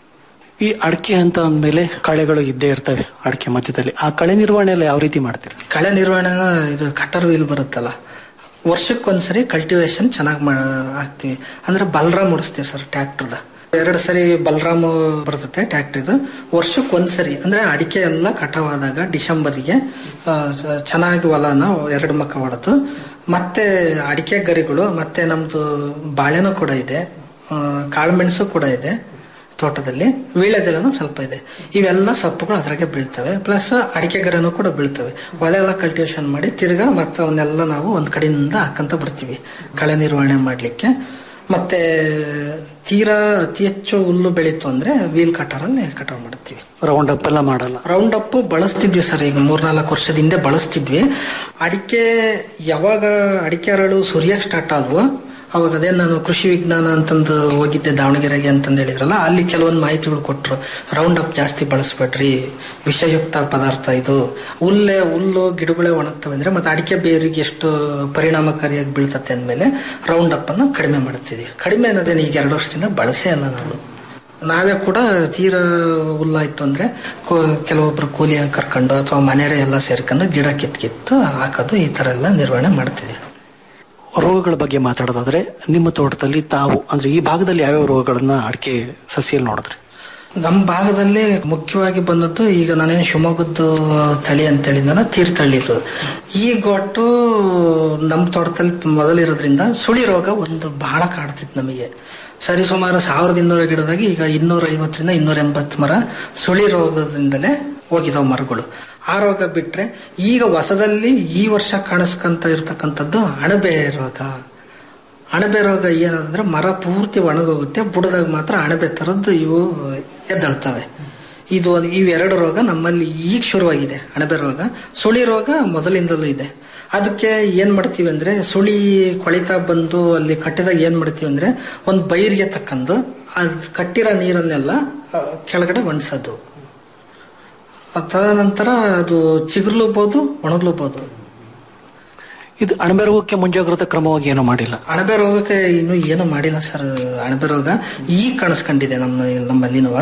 ಈ ಅಡಿಕೆ ಅಂತ ಅಂದ್ಮೇಲೆ ಕಳೆಗಳು ಇದ್ದೇ ಇರ್ತವೆ ಅಡಿಕೆ ಮಧ್ಯದಲ್ಲಿ ಆ ಕಳೆ ನಿರ್ವಹಣೆ ಎಲ್ಲ ಯಾವ ರೀತಿ ಮಾಡ್ತೀರಾ ಕಳೆ ನಿರ್ವಹಣೆನ ಇದು ಕಟರ್ ವೀಲ್ ಬರುತ್ತಲ್ಲ ವರ್ಷಕ್ಕೊಂದ್ಸರಿ ಕಲ್ಟಿವೇಶನ್ ಚೆನ್ನಾಗಿ ಮಾ ಹಾಕ್ತಿವಿ ಅಂದ್ರೆ ಬಲರಾಮ್ ಓಡಿಸ್ತೀವಿ ಸರ್ ಟ್ರ್ಯಾಕ್ಟರ್ದ ಎರಡು ಸರಿ ಬಲರಾಮ್ ಬರ್ತತೆ ಟ್ರ್ಯಾಕ್ಟರ್ದು ವರ್ಷಕ್ಕೆ ಒಂದ್ಸರಿ ಅಂದ್ರೆ ಅಡಿಕೆ ಎಲ್ಲ ಕಟಾವಾದಾಗ ಡಿಸೆಂಬರ್ಗೆ ಆ, ಚ- ಚೆನ್ನಾಗಿ ಹೊಲನ ಎರಡು ಮಕ್ಕ ಹೊಡೆದು ಮತ್ತೆ ಅಡಿಕೆ ಗರಿಗಳು ಮತ್ತೆ ನಮ್ದು ಬಾಳೆನೂ ಕೂಡ ಇದೆ ಆ, ಕಾಳುಮೆಣಸು ಕೂಡ ಇದೆ ತೋಟದಲ್ಲಿ ವೀಳ್ಯದೆಲೆನೂ ಸ್ವಲ್ಪ ಇದೆ ಇವೆಲ್ಲ ಸೊಪ್ಪುಗಳು ಅದ್ರಾಗೆ ಬೀಳ್ತವೆ ಪ್ಲಸ್ ಅಡಿಕೆ ಗರನೂ ಕೂಡ ಬೀಳ್ತವೆ ಹೊಲ ಎಲ್ಲ ಕಲ್ಟಿವೇಶನ್ ಮಾಡಿ ತಿರ್ಗಾ ಮತ್ತೆ ಅವನ್ನೆಲ್ಲ ನಾವು ಒಂದ್ ಕಡೆಯಿಂದ ಹಾಕಂತ ಬರ್ತೀವಿ ಕಳೆ ನಿರ್ವಹಣೆ ಮಾಡ್ಲಿಕ್ಕೆ ಮತ್ತೆ ತೀರಾ ಅತಿ ಹೆಚ್ಚು ಹುಲ್ಲು ಬೆಳೀತು ಅಂದ್ರೆ ವೀಲ್ ಕಟರಲ್ಲಿ ಕಟಾವ್ ಮಾಡ್ತೀವಿ ರೌಂಡ್ ಅಪ್ ಎಲ್ಲ ಮಾಡಲ್ಲ ರೌಂಡ್ ಅಪ್ ಬಳಸ್ತಿದ್ವಿ ಸರ್ ಈಗ ಮೂರ್ನಾಲ್ಕು ವರ್ಷದ ಹಿಂದೆ ಬಳಸ್ತಿದ್ವಿ ಅಡಿಕೆ ಯಾವಾಗ ಅಡಿಕೆ ಅರಳು ಸುರಿಯಕ್ ಸ್ಟಾರ್ಟ್ ಆದ್ವು ಅವಾಗ ಅದೇ ನಾನು ಕೃಷಿ ವಿಜ್ಞಾನ ಅಂತಂದು ಹೋಗಿದ್ದೆ ದಾವಣಗೆರೆಗೆ ಅಂತಂದು ಹೇಳಿದ್ರಲ್ಲ ಅಲ್ಲಿ ಕೆಲವೊಂದು ಮಾಹಿತಿಗಳು ಕೊಟ್ರು ರೌಂಡ್ ಅಪ್ ಜಾಸ್ತಿ ಬಳಸ್ಬೇಡ್ರಿ ವಿಷಯುಕ್ತ ಪದಾರ್ಥ ಇದು ಹುಲ್ಲೆ ಹುಲ್ಲು ಗಿಡಗಳೇ ಒಣಗ್ತವೆ ಅಂದ್ರೆ ಮತ್ತೆ ಅಡಿಕೆ ಬೇರಿಗೆ ಎಷ್ಟು ಪರಿಣಾಮಕಾರಿಯಾಗಿ ಬೀಳ್ತತೆ ಅಂದ್ಮೇಲೆ ರೌಂಡ್ ಅಪ್ ಅನ್ನು ಕಡಿಮೆ ಮಾಡ್ತಿದ್ವಿ ಕಡಿಮೆ ಅನ್ನೋದೇನು ಈಗ ಎರಡು ವರ್ಷದಿಂದ ಬಳಸೇ ಅಲ್ಲ ನಾವು ನಾವೇ ಕೂಡ ತೀರಾ ಹುಲ್ಲಾಯ್ತು ಅಂದ್ರೆ ಕೋ- ಕೆಲವೊಬ್ರು ಕೂಲಿ ಕರ್ಕೊಂಡು ಅಥವಾ ಮನೆಯವರೇ ಎಲ್ಲ ಸೇರ್ಕೊಂಡು ಗಿಡ ಕಿತ್ ಕಿತ್ತು ಹಾಕೋದು ಈ ತರ ಎಲ್ಲ ನಿರ್ವಹಣೆ ಮಾಡ್ತೀವಿ ರೋಗಗಳ ಬಗ್ಗೆ ಮಾತಾಡೋದಾದ್ರೆ ನಿಮ್ಮ ತೋಟದಲ್ಲಿ ತಾವು ಅಂದ್ರೆ ಈ ಭಾಗದಲ್ಲಿ ಯಾವ್ಯಾವ ರೋಗಗಳನ್ನ ಅಡಿಕೆ ಸಸಿಯಲ್ಲಿ ನೋಡಿದ್ರಿ ನಮ್ಮ ಭಾಗದಲ್ಲಿ ಮುಖ್ಯವಾಗಿ ಬಂದದ್ದು ಈಗ ನಾನೇನು ಶಿವಮೊಗ್ಗದ್ದು ತಳಿ ಅಂತ ಹೇಳಿದ್ನಲ್ಲ ತೀರ್ಥಹಳ್ಳಿದು ಈ ಗೊಟ್ಟು ನಮ್ಮ ತೋಟದಲ್ಲಿ ಮೊದಲಿರೋದ್ರಿಂದ ಸುಳಿ ರೋಗ ಒಂದು ಬಹಳ ಕಾಡ್ತಿತ್ತು ನಮಗೆ ಸರಿ ಸುಮಾರು ಸಾವಿರದ ಇನ್ನೂರ ಗಿಡದಾಗಿ ಈಗ ಇನ್ನೂರ ಐವತ್ತರಿಂದ ಇನ್ನೂರ ಎಂಬತ್ತು ಮರ ಸುಳಿ ರೋಗದಿಂದಲೇ ಹೋಗಿದಾವ ಮರಗಳು ಆ ರೋಗ ಬಿಟ್ರೆ ಈಗ ಹೊಸದಲ್ಲಿ ಈ ವರ್ಷ ಕಾಣಿಸ್ಕೊಂತ ಇರ್ತಕ್ಕಂಥದ್ದು ಅಣಬೆ ರೋಗ ಅಣಬೆ ರೋಗ ಏನಂದ್ರೆ ಮರ ಪೂರ್ತಿ ಒಣಗೋಗುತ್ತೆ ಬುಡದಾಗ ಮಾತ್ರ ಅಣಬೆ ತರದ್ದು ಇವು ಎದ್ದಳ್ತವೆ ಇದು ಒಂದು- ಇವೆರಡು ರೋಗ ನಮ್ಮಲ್ಲಿ ಈಗ ಶುರುವಾಗಿದೆ ಅಣಬೆ ರೋಗ ಸುಳಿ ರೋಗ ಮೊದಲಿಂದಲೂ ಇದೆ ಅದಕ್ಕೆ ಏನ್ ಮಾಡ್ತೀವಿ ಅಂದ್ರೆ ಸುಳಿ ಕೊಳಿತಾ ಬಂದು ಅಲ್ಲಿ ಕಟ್ಟಿದಾಗ ಏನ್ ಮಾಡ್ತೀವಿ ಅಂದ್ರೆ ಒಂದು ಬೈರಿಗೆ ತಕ್ಕಂದು ಅದ್ ಕಟ್ಟಿರೋ ನೀರನ್ನೆಲ್ಲ ಆ, ಕೆಳಗಡೆ ಒಣಸೋದು ತದನಂತರ ಅದು ಚಿಗುರ್ಲೂಬಹುದು ಒಣಗ್ಲೂಬಹುದು ಇದು ಅಣಬೆ ರೋಗಕ್ಕೆ ಮುಂಜಾಗ್ರತಾ ಕ್ರಮವಾಗಿ ಏನೂ ಮಾಡಿಲ್ಲ ಅಣಬೆ ರೋಗಕ್ಕೆ ಇನ್ನು ಏನು ಮಾಡಿಲ್ಲ ಸರ್ ಅಣಬೆ ರೋಗ ಈಗ ಕಾಣಿಸ್ಕೊಂಡಿದೆ ನಮ್ಮ ನಮ್ಮಲ್ಲಿನವ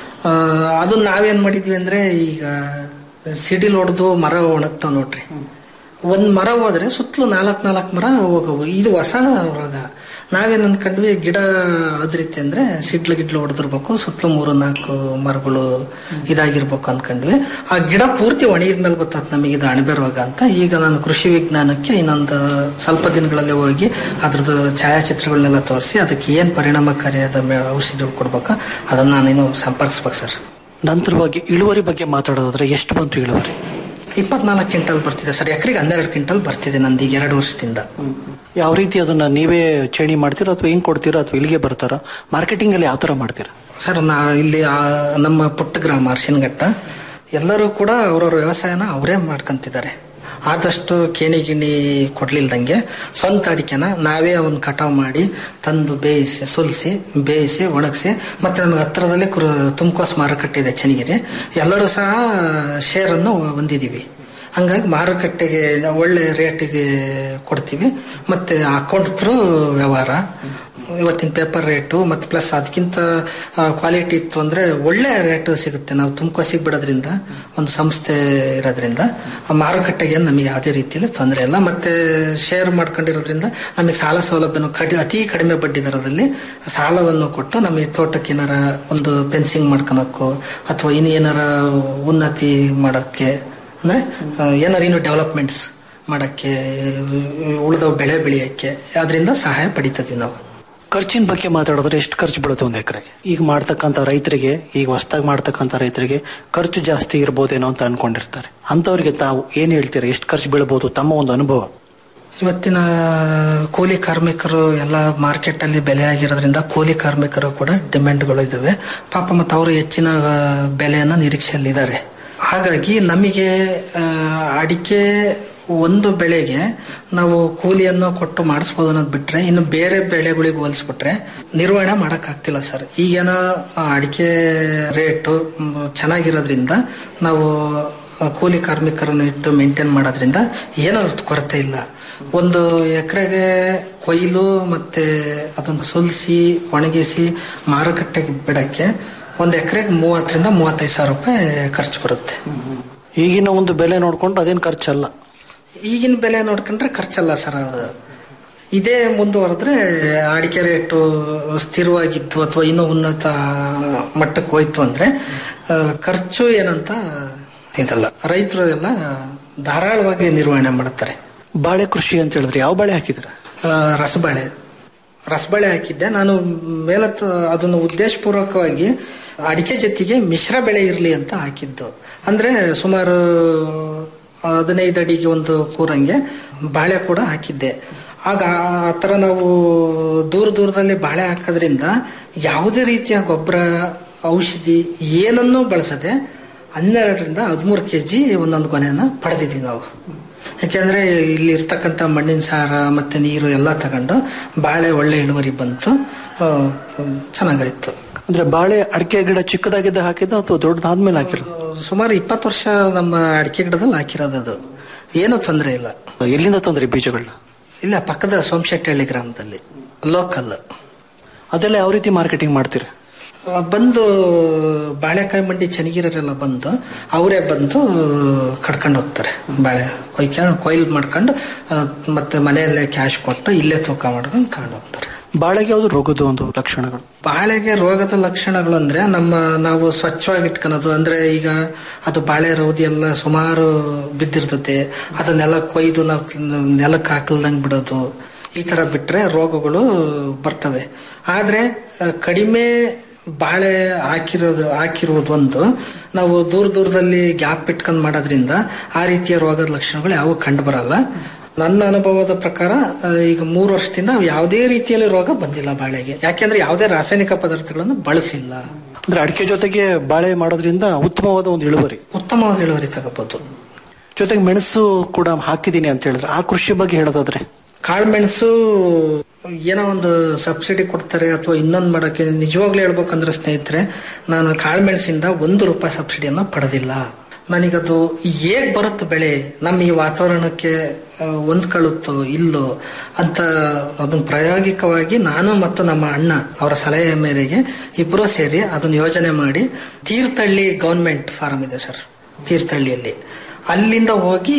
ಅದು ನಾವೇನ್ ಮಾಡಿದ್ವಿ ಅಂದ್ರೆ ಈಗ ಸಿಡಿಲ್ ಹೊಡೆದು ಮರ ಒಣಗ್ತಾವ ನೋಡ್ರಿ ಒಂದ್ ಮರ ಹೋದ್ರೆ ಸುತ್ತಲೂ ನಾಲ್ಕ್ ನಾಲ್ಕ್ ಮರ ಹೋಗವು ಇದು ಹೊಸ ರೋಗ ನಾವೇನ್ ಅನ್ಕೊಂಡ್ವಿ ಗಿಡ ಅದ್ರಿತ್ತೆ ಅಂದ್ರೆ ಸಿಡ್ಲು ಗಿಡ್ಲು ಹೊಡೆದಿರ್ಬೇಕು ಸುತ್ತಲೂ ಮೂರು ನಾಲ್ಕು ಮರಗಳು ಇದಾಗಿರ್ಬೇಕು ಅನ್ಕೊಂಡ್ವಿ ಆ ಗಿಡ ಪೂರ್ತಿ ಒಣಗಿದ್ಮೇಲೆ ಗೊತ್ತಾತ್ ನಮಗೆ ಇದು ಅಣಬೆ ರೋಗ ಅಂತ ಈಗ ನಾನು ಕೃಷಿ ವಿಜ್ಞಾನಕ್ಕೆ ಇನ್ನೊಂದು ಸ್ವಲ್ಪ ದಿನಗಳಲ್ಲಿ ಹೋಗಿ ಅದ್ರದ್ದು ಛಾಯಾಚಿತ್ರಗಳನ್ನೆಲ್ಲ ತೋರಿಸಿ ಅದಕ್ಕೆ ಏನ್ ಪರಿಣಾಮಕಾರಿಯಾದ ಮೇ- ಔಷಧಿಗಳು ಕೊಡ್ಬೇಕು ಅದನ್ನ ನಾನಿನ್ನು ಸಂಪರ್ಕಿಸ್ಬೇಕು ಸರ್ ನಂತರವಾಗಿ ಇಳುವರಿ ಬಗ್ಗೆ ಮಾತಾಡೋದಾದ್ರೆ ಎಷ್ಟು ಬಂತು ಇಳುವರಿ ಇಪ್ಪತ್ನಾಲ್ಕು ಕ್ವಿಂಟಲ್ ಬರ್ತಿದೆ ಸರ್ ಎಕರೆಗೆ ಹನ್ನೆರಡು ಕ್ವಿಂಟಲ್ ಬರ್ತಿದೆ ನಂದು ಈಗ ಎರಡು ವರ್ಷದಿಂದ ಯಾವ ರೀತಿ ಅದನ್ನ ನೀವೇ ಚೇಣಿ ಮಾಡ್ತೀರಾ ಅಥವಾ ಹಿಂಗ್ ಕೊಡ್ತೀರಾ ಅಥವಾ ಇಲ್ಲಿಗೆ ಬರ್ತಾರಾ ಮಾರ್ಕೆಟಿಂಗ್ ಅಲ್ಲಿ ಯಾವ ತರ ಮಾಡ್ತೀರಾ ಸರ್ ನಾ ಇಲ್ಲಿ ಆ ನಮ್ಮ ಪುಟ್ಟ ಗ್ರಾಮ ಅರ್ಶಿನಘಟ್ಟ ಎಲ್ಲರೂ ಕೂಡ ಅವ್ರವ್ರ ವ್ಯವಸಾಯನ ಅವರೇ ಮಾಡ್ಕೊಂತಿದ್ದಾರೆ ಆದಷ್ಟು ಕೇಣಿ ಗಿಣಿ ಕೊಡ್ಲಿಲ್ದಂಗೆ ಸ್ವಂತ ಅಡಿಕೆನ ನಾವೇ ಅವನ್ನ ಕಟಾವ್ ಮಾಡಿ ತಂದು ಬೇಯಿಸಿ ಸುಲಿಸಿ ಬೇಯಿಸಿ ಒಣಗಿಸಿ ಮತ್ತೆ ನಮಗೆ ಹತ್ತಿರದಲ್ಲಿ ಕುರು ತುಮಕೋಸ್ ಮಾರುಕಟ್ಟೆ ಇದೆ ಚನ್ನಗಿರಿ ಎಲ್ಲರೂ ಸಹ ಶೇರನ್ನು ಹೊಂದಿದ್ದೀವಿ ಹಂಗಾಗಿ ಮಾರುಕಟ್ಟೆಗೆ ಒಳ್ಳೆ ರೇಟಿಗೆ ಕೊಡ್ತೀವಿ ಮತ್ತೆ ಅಕೌಂಟ್ ಥ್ರೂ ವ್ಯವಹಾರ ಇವತ್ತಿನ ಪೇಪರ್ ರೇಟು ಮತ್ತೆ ಪ್ಲಸ್ ಅದಕ್ಕಿಂತ ಕ್ವಾಲಿಟಿ ಇತ್ತು ಅಂದ್ರೆ ಒಳ್ಳೆ ರೇಟ್ ಸಿಗುತ್ತೆ ನಾವು ತುಮಕೋಸಿಗೆ ಬಿಡೋದ್ರಿಂದ ಒಂದು ಸಂಸ್ಥೆ ಇರೋದ್ರಿಂದ ಆ ಮಾರುಕಟ್ಟೆಗೆ ನಮಗೆ ಯಾವುದೇ ರೀತಿಯಲ್ಲಿ ತೊಂದರೆ ಇಲ್ಲ ಮತ್ತೆ ಶೇರ್ ಮಾಡ್ಕೊಂಡಿರೋದ್ರಿಂದ ನಮಗೆ ಸಾಲ ಸೌಲಭ್ಯನು ಕಡಿ ಅತಿ ಕಡಿಮೆ ಬಡ್ಡಿ ದರದಲ್ಲಿ ಸಾಲವನ್ನು ಕೊಟ್ಟು ನಮಗೆ ತೋಟಕ್ಕೆ ಏನಾರ ಒಂದು ಫೆನ್ಸಿಂಗ್ ಮಾಡ್ಕೊಳಕ್ಕೋ ಅಥವಾ ಇನ್ನೇನಾರ ಉನ್ನತಿ ಮಾಡೋಕ್ಕೆ ಅಂದ್ರೆ ಆ, ಏನಾರ ಇನ್ನು ಡೆವಲಪ್ಮೆಂಟ್ಸ್ ಮಾಡಕ್ಕೆ ಉಳಿದ ಬೆಳೆ ಬೆಳೆಯಕ್ಕೆ ಅದರಿಂದ ಸಹಾಯ ಪಡಿತದೆ ನಾವು ಖರ್ಚಿನ ಬಗ್ಗೆ ಮಾತಾಡಿದ್ರೆ ಎಷ್ಟು ಖರ್ಚು ಬೀಳುತ್ತೆ ಒಂದು ಎಕರೆಗೆ ಈಗ ಮಾಡ್ತಕ್ಕಂಥ ರೈತರಿಗೆ ಈಗ ಹೊಸದಾಗಿ ಮಾಡ್ತಕ್ಕಂಥ ರೈತರಿಗೆ ಖರ್ಚು ಜಾಸ್ತಿ ಇರ್ಬೋದೇನೋ ಅಂತ ಅನ್ಕೊಂಡಿರ್ತಾರೆ ಅಂತವರಿಗೆ ತಾವು ಏನ್ ಹೇಳ್ತೀರಾ ಎಷ್ಟು ಖರ್ಚು ಬೀಳ್ಬೋದು ತಮ್ಮ ಒಂದು ಅನುಭವ ಇವತ್ತಿನ ಕೂಲಿ ಕಾರ್ಮಿಕರು ಎಲ್ಲ ಮಾರ್ಕೆಟ್ ಅಲ್ಲಿ ಬೆಲೆ ಆಗಿರೋದ್ರಿಂದ ಕೂಲಿ ಕಾರ್ಮಿಕರು ಕೂಡ ಡಿಮ್ಯಾಂಡ್ಗಳು ಇದಾವೆ ಪಾಪ ಮತ್ತು ಅವರು ಹೆಚ್ಚಿನ ಆ, ಬೆಲೆಯನ್ನ ನಿರೀಕ್ಷೆಯಲ್ಲಿದ್ದಾರೆ ಹಾಗಾಗಿ ನಮಗೆ ಆ, ಅಡಿಕೆ ಒಂದು ಬೆಳೆಗೆ ನಾವು ಕೂಲಿಯನ್ನು ಕೊಟ್ಟು ಮಾಡಿಸ್ಬೋದು ಅನ್ನೋದು ಬಿಟ್ರೆ ಇನ್ನು ಬೇರೆ ಬೆಳೆಗಳಿಗೆ ಹೋಲಿಸ್ಬಿಟ್ರೆ ನಿರ್ವಹಣೆ ಮಾಡಕ್ಕಾಗ್ತಿಲ್ಲ ಸರ್ ಈಗೇನೋ ಆ, ಅಡಿಕೆ ರೇಟು ಮ್, ಚೆನ್ನಾಗಿರೋದ್ರಿಂದ ನಾವು ಆ, ಕೂಲಿ ಕಾರ್ಮಿಕರನ್ನು ಇಟ್ಟು ಮೇಂಟೈನ್ ಮಾಡೋದ್ರಿಂದ ಏನೋ ಕೊರತೆ ಇಲ್ಲ ಒಂದು ಎಕರೆಗೆ ಕೊಯ್ಲು ಮತ್ತೆ ಅದನ್ನು ಸುಲಿಸಿ ಒಣಗಿಸಿ ಮಾರುಕಟ್ಟೆಗೆ ಬಿಡಕ್ಕೆ ಒಂದು ಎಕರೆಗೆ ಮೂವತ್ತರಿಂದ ಮೂವತ್ತೈದು ಸಾವಿರ ರೂಪಾಯಿ ಖರ್ಚು ಬರುತ್ತೆ ಈಗಿನ ಒಂದು ಬೆಲೆ ನೋಡ್ಕೊಂಡು ಅದೇನ್ ಖರ್ಚಲ್ಲ ಈಗಿನ ಬೆಲೆ ನೋಡ್ಕೊಂಡ್ರೆ ಖರ್ಚಲ್ಲ ಸರ್ ಅದು ಇದೇ ಮುಂದುವರೆದ್ರೆ ಅಡಿಕೆ ರೇಟು ಸ್ಥಿರವಾಗಿತ್ತು ಅಥವಾ ಇನ್ನೂ ಉನ್ನತ ಮಟ್ಟಕ್ಕೆ ಹೋಯ್ತು ಅಂದ್ರೆ ಆ, ಖರ್ಚು ಏನಂತ ಇದಲ್ಲ ರೈತರು ಎಲ್ಲ ಧಾರಾಳವಾಗಿ ನಿರ್ವಹಣೆ ಮಾಡುತ್ತಾರೆ ಬಾಳೆ ಕೃಷಿ ಅಂತ ಹೇಳಿದ್ರೆ ಯಾವ ಬಾಳೆ ಹಾಕಿದ್ರ ಆ, ರಸಬಾಳೆ ರಸಬಾಳೆ ಹಾಕಿದ್ದೆ ನಾನು ಮೇಲತ್ತು ಅದನ್ನು ಉದ್ದೇಶಪೂರ್ವಕವಾಗಿ ಅಡಿಕೆ ಜೊತೆಗೆ ಮಿಶ್ರ ಬೆಳೆ ಇರಲಿ ಅಂತ ಹಾಕಿದ್ದು ಅಂದ್ರೆ ಸುಮಾರು ಹದಿನೈದು ಅಡಿಗೆ ಒಂದು ಕೂರಂಗೆ ಬಾಳೆ ಕೂಡ ಹಾಕಿದ್ದೆ ಆಗ ಆ ಥರ ನಾವು ದೂರ ದೂರದಲ್ಲಿ ಬಾಳೆ ಹಾಕೋದ್ರಿಂದ ಯಾವುದೇ ರೀತಿಯ ಗೊಬ್ಬರ ಔಷಧಿ ಏನನ್ನೂ ಬಳಸದೆ ಹನ್ನೆರಡರಿಂದ ಹದಿಮೂರು ಕೆ ಜಿ ಒಂದೊಂದು ಗೊನೆಯನ್ನ ಪಡೆದಿದ್ವಿ ನಾವು ಯಾಕೆಂದ್ರೆ ಇಲ್ಲಿ ಇರ್ತಕ್ಕಂಥ ಮಣ್ಣಿನ ಸಾರ ಮತ್ತೆ ನೀರು ಎಲ್ಲ ತಗೊಂಡು ಬಾಳೆ ಒಳ್ಳೆ ಇಳುವರಿ ಬಂತು ಆ, ಚೆನ್ನಾಗಾಯ್ತು ಅಂದ್ರೆ ಬಾಳೆ ಅಡಿಕೆ ಗಿಡ ಚಿಕ್ಕದಾಗಿದ್ದ ಹಾಕಿದ ಅಥವಾ ದೊಡ್ಡದಾದ್ಮೇಲೆ ಹಾಕಿರೋದು ಸುಮಾರು ಇಪ್ಪತ್ತು ವರ್ಷ ನಮ್ಮ ಅಡಿಕೆ ಗಿಡದಲ್ಲಿ ಹಾಕಿರೋದು ಅದು ಏನೂ ತೊಂದರೆ ಇಲ್ಲ ಎಲ್ಲಿಂದ ತಂದ್ರಿ ಬೀಜಗಳನ್ನ ಇಲ್ಲ ಪಕ್ಕದ ಸೋಮಶೆಟ್ಟಹಳ್ಳಿ ಗ್ರಾಮದಲ್ಲಿ ಲೋಕಲ್ ಅದೆಲ್ಲ ಯಾವ ರೀತಿ ಮಾರ್ಕೆಟಿಂಗ್ ಮಾಡ್ತೀರಾ ಆ, ಬಂದು ಬಾಳೆಕಾಯಿ ಮಂಡಿ ಚನ್ನಗಿರೆಲ್ಲ ಬಂದು ಅವರೇ ಬಂದು ಕಡ್ಕೊಂಡು ಹೋಗ್ತಾರೆ ಬಾಳೆ ಕೊಯ್ಕೊಂಡು ಕೊಯ್ಲು ಮಾಡ್ಕೊಂಡು ಆ, ಮತ್ತೆ ಮನೆಯಲ್ಲೇ ಕ್ಯಾಶ್ ಕೊಟ್ಟು ಇಲ್ಲೇ ತೂಕ ಮಾಡ್ಕೊಂಡು ತಗೊಂಡು ಹೋಗ್ತಾರೆ ಬಾಳೆಗೆ ಯಾವ್ದು ರೋಗದ ಒಂದು ಲಕ್ಷಣಗಳು ಬಾಳೆಗೆ ರೋಗದ ಲಕ್ಷಣಗಳು ಅಂದ್ರೆ ನಮ್ಮ ನಾವು ಸ್ವಚ್ಛವಾಗಿ ಇಟ್ಕೊಳೋದು ಅಂದ್ರೆ ಈಗ ಅದು ಬಾಳೆ ರೌದಿ ಎಲ್ಲ ಸುಮಾರು ಬಿದ್ದಿರ್ತತೆ ಅದನ್ನೆಲ್ಲ ಕೊಯ್ದು ನಾವು ನೆಲಕ್ಕೆ ಹಾಕಲ್ದಂಗ್ ಬಿಡೋದು ಈ ತರ ಬಿಟ್ರೆ ರೋಗಗಳು ಬರ್ತವೆ ಆದ್ರೆ ಆ, ಕಡಿಮೆ ಬಾಳೆ ಹಾಕಿರೋದು ಹಾಕಿರುವುದೊಂದು ನಾವು ದೂರ ದೂರದಲ್ಲಿ ಗ್ಯಾಪ್ ಇಟ್ಕೊಂಡ್ ಮಾಡೋದ್ರಿಂದ ಆ ರೀತಿಯ ರೋಗದ ಲಕ್ಷಣಗಳು ಯಾವ ಕಂಡು ಬರಲ್ಲ ನನ್ನ ಅನುಭವದ ಪ್ರಕಾರ ಆ, ಈಗ ಮೂರು ವರ್ಷದಿಂದ ಯಾವುದೇ ರೀತಿಯಲ್ಲಿ ರೋಗ ಬಂದಿಲ್ಲ ಬಾಳೆಗೆ ಯಾಕೆಂದ್ರೆ ಯಾವುದೇ ರಾಸಾಯನಿಕ ಪದಾರ್ಥಗಳನ್ನು ಬಳಸಿಲ್ಲ ಅಂದ್ರೆ ಅಡಿಕೆ ಜೊತೆಗೆ ಬಾಳೆ ಮಾಡೋದ್ರಿಂದ ಉತ್ತಮವಾದ ಒಂದು ಇಳುವರಿ ಉತ್ತಮವಾದ ಇಳುವರಿ ತಗೋಬಹುದು ಜೊತೆಗೆ ಮೆಣಸು ಕೂಡ ಹಾಕಿದ್ದೀನಿ ಅಂತ ಹೇಳಿದ್ರೆ ಆ ಕೃಷಿ ಬಗ್ಗೆ ಹೇಳೋದಾದ್ರೆ ಕಾಳುಮೆಣಸು ಏನೋ ಒಂದು ಸಬ್ಸಿಡಿ ಕೊಡ್ತಾರೆ ಅಥವಾ ಇನ್ನೊಂದು ಮಾಡಕ್ಕೆ ನಿಜವಾಗ್ಲೂ ಹೇಳ್ಬೇಕಂದ್ರೆ ಸ್ನೇಹಿತರೆ ನಾನು ಕಾಳುಮೆಣಸಿಂದ ಒಂದು ರೂಪಾಯಿ ಸಬ್ಸಿಡಿಯನ್ನ ಪಡೆದಿಲ್ಲ ನನಗದು ಹೇಗ್ ಬರುತ್ತೆ ಬೆಳೆ ನಮ್ಮ ಈ ವಾತಾವರಣಕ್ಕೆ ಆ, ಹೊಂದ್ಕೊಳ್ಳುತ್ತೋ ಇಲ್ಲೋ ಅಂತ ಅದನ್ನ ಪ್ರಾಯೋಗಿಕವಾಗಿ ನಾನು ಮತ್ತು ನಮ್ಮ ಅಣ್ಣ ಅವರ ಸಲಹೆಯ ಮೇರೆಗೆ ಇಬ್ಬರು ಸೇರಿ ಅದನ್ನ ಯೋಜನೆ ಮಾಡಿ ತೀರ್ಥಹಳ್ಳಿ ಗೌರ್ಮೆಂಟ್ ಫಾರ್ಮ್ ಇದೆ ಸರ್ ತೀರ್ಥಹಳ್ಳಿಯಲ್ಲಿ ಅಲ್ಲಿಂದ ಹೋಗಿ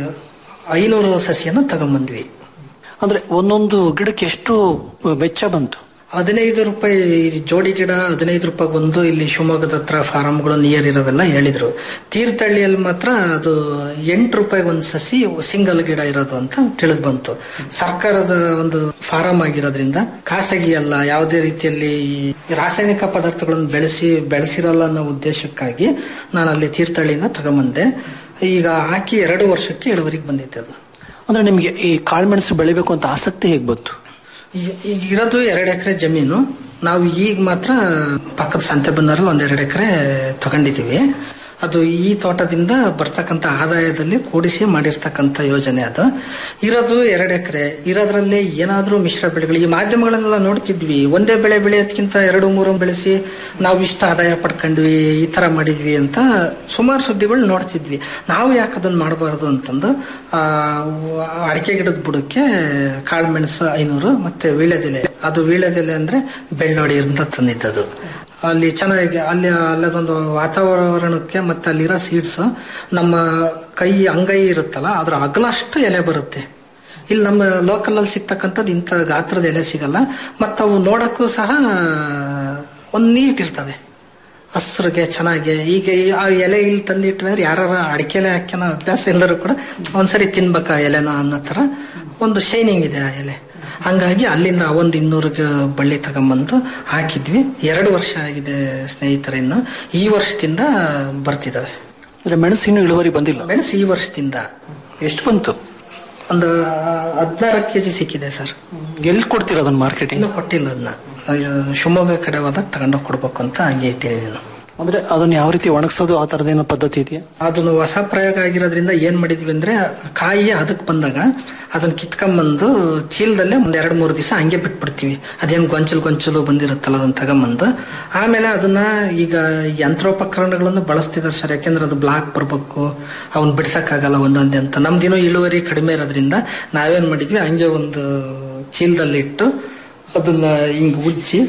ಐನೂರು ಸಸಿಯನ್ನು ತಗೊಂಬಂದ್ವಿ ಅಂದ್ರೆ ಒಂದೊಂದು ಗಿಡಕ್ಕೆ ಎಷ್ಟು ವೆಚ್ಚ ಬಂತು ಹದಿನೈದು ರೂಪಾಯಿ ಜೋಡಿ ಗಿಡ ಹದಿನೈದು ರೂಪಾಯಿ ಒಂದು ಇಲ್ಲಿ ಶಿವಮೊಗ್ಗದ ಹತ್ರ ಫಾರಂಗಳು ನಿಯರ್ ಇರೋವೆಲ್ಲ ಹೇಳಿದ್ರು ತೀರ್ಥಹಳ್ಳಿಯಲ್ಲಿ ಮಾತ್ರ ಅದು ಎಂಟು ರೂಪಾಯಿ ಒಂದು ಸಸಿ ಸಿಂಗಲ್ ಗಿಡ ಇರೋದು ಅಂತ ತಿಳಿದು ಬಂತು ಸರ್ಕಾರದ ಒಂದು ಫಾರಂ ಆಗಿರೋದ್ರಿಂದ ಖಾಸಗಿ ಅಲ್ಲ ಯಾವುದೇ ರೀತಿಯಲ್ಲಿ ಈ ರಾಸಾಯನಿಕ ಪದಾರ್ಥಗಳನ್ನು ಬೆಳೆಸಿ ಬೆಳೆಸಿರಲ್ಲ ಅನ್ನೋ ಉದ್ದೇಶಕ್ಕಾಗಿ ನಾನು ಅಲ್ಲಿ ತೀರ್ಥಹಳ್ಳಿಯಿಂದ ತಗೊಂಬಂದೆ ಈಗ ಹಾಕಿ ಎರಡು ವರ್ಷಕ್ಕೆ ಇಳುವರಿಗೆ ಬಂದಿತ್ತು ಅದು ಅಂದ್ರೆ ನಿಮ್ಗೆ ಈ ಕಾಳುಮೆಣಸು ಬೆಳಿಬೇಕು ಅಂತ ಆಸಕ್ತಿ ಹೇಗ್ ಬಂತು ಈ- ಈಗ ಇರೋದು ಎರಡು ಎಕರೆ ಜಮೀನು ನಾವು ಈಗ ಮಾತ್ರ ಪಕ್ಕದ ಸಂತೆ ಬಂದರಲ್ಲಿ ಒಂದ್ ಎರಡು ಎಕರೆ ತಗೊಂಡಿದ್ದೀವಿ ಅದು ಈ ತೋಟದಿಂದ ಬರ್ತಕ್ಕಂಥ ಆದಾಯದಲ್ಲಿ ಕೂಡಿಸಿ ಮಾಡಿರ್ತಕ್ಕಂಥ ಯೋಜನೆ ಅದು ಇರೋದು ಎರಡು ಎಕರೆ ಇರೋದ್ರಲ್ಲಿ ಏನಾದ್ರೂ ಮಿಶ್ರ ಬೆಳೆಗಳು ಈ ಮಾಧ್ಯಮಗಳನ್ನೆಲ್ಲ ನೋಡ್ತಿದ್ವಿ ಒಂದೇ ಬೆಳೆ ಬೆಳೆಯೋದ್ಕಿಂತ ಎರಡು ಮೂರು ಬೆಳೆಸಿ ನಾವು ಇಷ್ಟ ಆದಾಯ ಪಡ್ಕೊಂಡ್ವಿ ಈ ತರ ಮಾಡಿದ್ವಿ ಅಂತ ಸುಮಾರು ಸುದ್ದಿಗಳು ನೋಡ್ತಿದ್ವಿ ನಾವು ಯಾಕೆ ಅದನ್ನ ಮಾಡಬಾರ್ದು ಅಂತಂದು ಆ ಅಡಿಕೆ ಗಿಡದ ಬುಡಕ್ಕೆ ಕಾಳು ಮೆಣಸು ಐನೂರು ಮತ್ತೆ ವೀಳ್ಯದೆಲೆ ಅದು ವೀಳ್ಯದೆಲೆ ಅಂದ್ರೆ ಬೆಳ್ಳೋಡಿ ಅಂತ ತಂದಿದ್ದದು ಅಲ್ಲಿ ಚೆನ್ನಾಗಿ ಅಲ್ಲಿ ಅಲ್ಲದೊಂದು ವಾತಾವರಣಕ್ಕೆ ಮತ್ತೆ ಅಲ್ಲಿರೋ ಸೀಡ್ಸ್ ನಮ್ಮ ಕೈ ಅಂಗೈ ಇರುತ್ತಲ್ಲ ಅದ್ರ ಅಗಲಷ್ಟು ಎಲೆ ಬರುತ್ತೆ ಇಲ್ಲಿ ನಮ್ಮ ಲೋಕಲ್ ಅಲ್ಲಿ ಸಿಗ್ತಕ್ಕಂಥದ್ದು ಇಂಥ ಗಾತ್ರದ ಎಲೆ ಸಿಗಲ್ಲ ಮತ್ತು ಅವು ನೋಡಕ್ಕೂ ಸಹ ಒಂದು ನೀಟ್ ಇರ್ತವೆ ಹಸ್ರಿಗೆ ಚೆನ್ನಾಗಿ ಈಗ ಈ ಆ ಎಲೆ ಇಲ್ಲಿ ತಂದಿಟ್ರೆ ಯಾರ ಅಡಿಕೆಲೆ ಹಾಕ್ಯನ ಅಭ್ಯಾಸ ಎಲ್ಲರೂ ಕೂಡ ಒಂದ್ಸರಿ ತಿನ್ಬೇಕ ಎಲೆನ ಅನ್ನೋ ಥರ ಒಂದು ಶೈನಿಂಗ್ ಇದೆ ಆ ಎಲೆ ಹಂಗಾಗಿ ಅಲ್ಲಿಂದ ಒಂದು ಇನ್ನೂರು ಗ- ಬಳ್ಳಿ ತಗೊಂಬಂದು ಹಾಕಿದ್ವಿ ಎರಡು ವರ್ಷ ಆಗಿದೆ ಸ್ನೇಹಿತರಿನ್ನ ಈ ವರ್ಷದಿಂದ ಬರ್ತಿದಾವೆ ಅಂದ್ರೆ ಮೆಣಸು ಇನ್ನೂ ಇಳುವರಿ ಬಂದಿಲ್ಲ ಮೆಣಸು ಈ ವರ್ಷದಿಂದ ಎಷ್ಟು ಬಂತು ಒಂದು ಹದಿನಾರು ಕೆಜಿ ಸಿಕ್ಕಿದೆ ಸರ್ ಎಲ್ಲಿ ಕೊಡ್ತೀರಾ ಅದನ್ನ ಮಾರ್ಕೆಟಿಂಗ್ ಇನ್ನು ಕೊಟ್ಟಿಲ್ಲ ಅದನ್ನ ಶಿವಮೊಗ್ಗ ಕಡೆ ಹೋದಾಗ ತಗೊಂಡೋಗಿ ಕೊಡ್ಬೇಕು ಅಂತ ಹಂಗೆ ಇಟ್ಟಿದ್ದೀನಿ ಅಂದ್ರೆ ಅದನ್ನ ಯಾವ ರೀತಿ ಒಣಗಿಸೋದು ಆ ತರದೇನೋ ಪದ್ಧತಿ ಇದೆಯಾ ಅದನ್ನು ಹೊಸ ಪ್ರಯೋಗ ಆಗಿರೋದ್ರಿಂದ ಏನ್ ಮಾಡಿದ್ವಿ ಅಂದ್ರೆ ಕಾಯಿ ಅದಕ್ಕೆ ಬಂದಾಗ ಅದನ್ನ ಕಿತ್ಕೊಂಬಂದು ಚೀಲದಲ್ಲೇ ಒಂದ್ ಎರಡ್ ಮೂರು ದಿವಸ ಹಂಗೆ ಬಿಟ್ಬಿಡ್ತೀವಿ ಅದೇನ್ ಗೊಂಚಲು ಗೊಂಚಲು ಬಂದಿರುತ್ತಲ್ಲ ಅದನ್ನ ತಗೊಂಬಂದು ಆಮೇಲೆ ಅದನ್ನ ಈಗ ಯಂತ್ರೋಪಕರಣಗಳನ್ನು ಬಳಸ್ತಿದಾರೆ ಸರ್ ಯಾಕೆಂದ್ರೆ ಅದು ಬ್ಲಾಕ್ ಬರ್ಬೇಕು ಅವನ್ ಬಿಡ್ಸಕ್ಕಾಗಲ್ಲ ಒಂದೊಂದೇ ಅಂತ ನಮ್ದಿನೂ ಇಳುವರಿ ಕಡಿಮೆ ಇರೋದ್ರಿಂದ ನಾವೇನ್ ಮಾಡಿದ್ವಿ ಹಂಗೆ ಒಂದು ಚೀಲದಲ್ಲಿ ಇಟ್ಟು ಅದನ್ನ ಹಿಂಗ್ ಉಜ್ಜಿ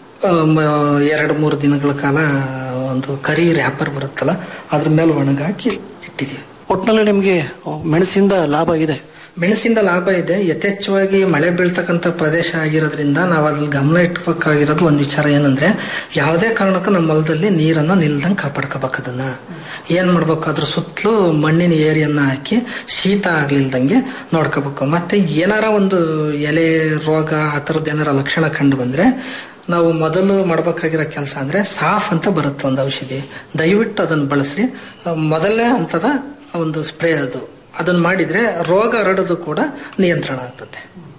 ಎರಡು ಮೂರು ದಿನಗಳ ಕಾಲ ಒಂದು ಕರಿ ರ್ಯಾಪರ್ ಬರುತ್ತಲ್ಲ ಅದ್ರ ಮೇಲೆ ಒಣಗಾಕಿ ಇಟ್ಟಿದ್ದೀವಿ ಒಟ್ನಲ್ಲಿ ನಿಮ್ಗೆ ಮೆಣಸಿಂದ ಲಾಭ ಇದೆ ಮೆಣಸಿಂದ ಲಾಭ ಇದೆ ಯಥೇಚ್ಛವಾಗಿ ಮಳೆ ಬೀಳ್ತಕ್ಕಂಥ ಪ್ರದೇಶ ಆಗಿರೋದ್ರಿಂದ ನಾವು ಅದ್ರಲ್ಲಿ ಗಮನ ಇಟ್ಬೇಕಾಗಿರೋದು ಒಂದು ವಿಚಾರ ಏನಂದ್ರೆ ಯಾವುದೇ ಕಾರಣಕ್ಕೂ ನಮ್ಮ ಹೊಲದಲ್ಲಿ ನೀರನ್ನ ನಿಲ್ದಂಗೆ ಕಾಪಾಡ್ಕೋಬೇಕು ಅದನ್ನ ಏನ್ ಮಾಡ್ಬೇಕು ಅದ್ರ ಸುತ್ತಲೂ ಮಣ್ಣಿನ ಏರಿಯನ್ನ ಹಾಕಿ ಶೀತ ಆಗ್ಲಿಲ್ದಂಗೆ ನೋಡ್ಕೋಬೇಕು ಮತ್ತೆ ಏನಾರ ಒಂದು ಎಲೆ ರೋಗ ಆ ಥರದ್ದು ಏನಾರ ಲಕ್ಷಣ ಕಂಡು ಬಂದ್ರೆ ನಾವು ಮೊದಲು ಮಾಡ್ಬೇಕಾಗಿರೋ ಕೆಲಸ ಅಂದ್ರೆ ಸಾಫ್ ಅಂತ ಬರುತ್ತೆ ಒಂದು ಔಷಧಿ ದಯವಿಟ್ಟು ಅದನ್ನು ಬಳಸ್ರಿ ಮೊದಲನೇ ಹಂತದ ಒಂದು ಸ್ಪ್ರೇ ಅದು ಅದನ್ನ ಮಾಡಿದ್ರೆ ರೋಗ ಹರಡೋದು ಕೂಡ ನಿಯಂತ್ರಣ ಆಗ್ತದೆ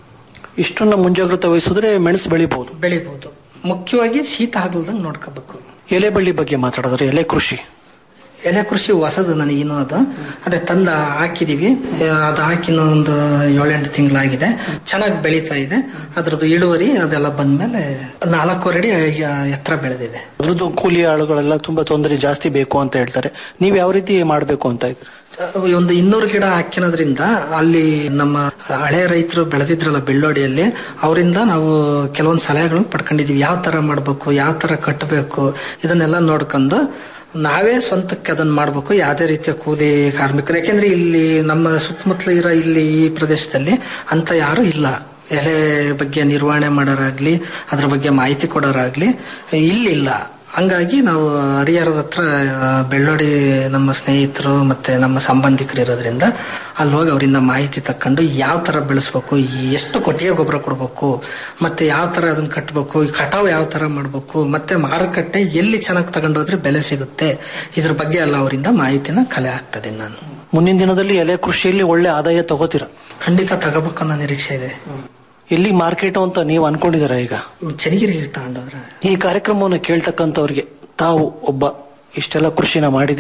ಇಷ್ಟನ್ನ ಮುಂಜಾಗ್ರತೆ ವಹಿಸಿದ್ರೆ ಮೆಣಸು ಬೆಳಿಬಹುದು ಬೆಳಿಬಹುದು ಮುಖ್ಯವಾಗಿ ಶೀತ ಆಗ್ಲ್ದಂಗೆ ನೋಡ್ಕೋಬೇಕು ಎಲೆ ಬಳ್ಳಿ ಬಗ್ಗೆ ಮಾತಾಡಿದ್ರೆ ಎಲೆ ಕೃಷಿ ಎಲೆ ಕೃಷಿ ಹೊಸದು ನನಗಿನ್ನೂ ಅದು ಅದೇ ತಂದ ಹಾಕಿದೀವಿ ಅದು ಹಾಕಿನ ಒಂದು ಏಳೆಂಟು ತಿಂಗಳಾಗಿದೆ ಚೆನ್ನಾಗಿ ಬೆಳೀತಾ ಇದೆ ಅದ್ರದ್ದು ಇಳುವರಿ ಅದೆಲ್ಲ ಬಂದ್ಮೇಲೆ ನಾಲ್ಕೂವರೆ ಅಡಿ ಎತ್ತರ ಬೆಳೆದಿದೆ ಅದ್ರದ್ದು ಕೂಲಿ ಆಳುಗಳೆಲ್ಲ ತುಂಬಾ ತೊಂದರೆ ಜಾಸ್ತಿ ಬೇಕು ಅಂತ ಹೇಳ್ತಾರೆ ನೀವ್ ಯಾವ ರೀತಿ ಮಾಡ್ಬೇಕು ಅಂತ ಇದ್ರಿ ಒಂದು ಇನ್ನೂರು ಗಿಡ ಹಾಕಿನೋದ್ರಿಂದ ಅಲ್ಲಿ ನಮ್ಮ ಹಳೆ ರೈತರು ಬೆಳೆದಿದ್ರಲ್ಲ ಬೆಳ್ಳೋಡಿಯಲ್ಲಿ ಅವರಿಂದ ನಾವು ಕೆಲವೊಂದು ಸಲಹೆಗಳನ್ನು ಪಡ್ಕೊಂಡಿದೀವಿ ಯಾವ ತರ ಮಾಡ್ಬೇಕು ಯಾವ ತರ ಕಟ್ಟಬೇಕು ಇದನ್ನೆಲ್ಲ ನೋಡ್ಕೊಂಡು ನಾವೇ ಸ್ವಂತಕ್ಕೆ ಅದನ್ನ ಮಾಡ್ಬೇಕು ಯಾವುದೇ ರೀತಿಯ ಕೂಲಿ ಕಾರ್ಮಿಕರು ಯಾಕೆಂದ್ರೆ ಇಲ್ಲಿ ನಮ್ಮ ಸುತ್ತಮುತ್ತಲು ಇರೋ ಇಲ್ಲಿ ಈ ಪ್ರದೇಶದಲ್ಲಿ ಅಂತ ಯಾರು ಇಲ್ಲ ಎಲೆ ಬಗ್ಗೆ ನಿರ್ವಹಣೆ ಮಾಡೋರಾಗ್ಲಿ ಅದ್ರ ಬಗ್ಗೆ ಮಾಹಿತಿ ಕೊಡೋರಾಗ್ಲಿ ಇಲ್ಲಿಲ್ಲ ಹಂಗಾಗಿ ನಾವು ಹರಿಹರದ ಹತ್ರ ಆ, ಬೆಳ್ಳೋಡಿ ನಮ್ಮ ಸ್ನೇಹಿತರು ಮತ್ತೆ ನಮ್ಮ ಸಂಬಂಧಿಕರು ಇರೋದ್ರಿಂದ ಅಲ್ಲಿ ಹೋಗಿ ಅವರಿಂದ ಮಾಹಿತಿ ತಕೊಂಡು ಯಾವ ತರ ಬೆಳೆಸ್ಬೇಕು ಎಷ್ಟು ಕೊಟ್ಟಿಗೆ ಗೊಬ್ಬರ ಕೊಡ್ಬೇಕು ಮತ್ತೆ ಯಾವ ತರ ಅದನ್ನ ಕಟ್ಟಬೇಕು ಕಟಾವು ಯಾವ ತರ ಮಾಡ್ಬೇಕು ಮತ್ತೆ ಮಾರುಕಟ್ಟೆ ಎಲ್ಲಿ ಚೆನ್ನಾಗಿ ತಗೊಂಡೋದ್ರೆ ಬೆಲೆ ಸಿಗುತ್ತೆ ಇದ್ರ ಬಗ್ಗೆ ಎಲ್ಲ ಅವರಿಂದ ಮಾಹಿತಿನ ಕಲೆ ಆಗ್ತದೆ ನಾನು ಮುಂದಿನ ದಿನದಲ್ಲಿ ಎಲೆ ಕೃಷಿಯಲ್ಲಿ ಒಳ್ಳೆ ಆದಾಯ ತಗೋತೀರ ಖಂಡಿತ ತಗೋಬೇಕು ಅನ್ನೋ ನಿರೀಕ್ಷೆ ಇದೆ ಎಲ್ಲಿ ಮಾರ್ಕೆಟ್ ಅಂತ ನೀವು ಅನ್ಕೊಂಡಿದ್ದೀರಾ ಈಗ ಚನ್ನಗಿರಿಗೆ ತಗೊಂಡೋದ್ರೆ ಈ ಕಾರ್ಯಕ್ರಮವನ್ನು ಕೇಳ್ತಕ್ಕಂಥವ್ರಿಗೆ ತಾವು ಒಬ್ಬ ಇಷ್ಟೆಲ್ಲ ಕೃಷಿನ ಮಾಡಿದಿರಿ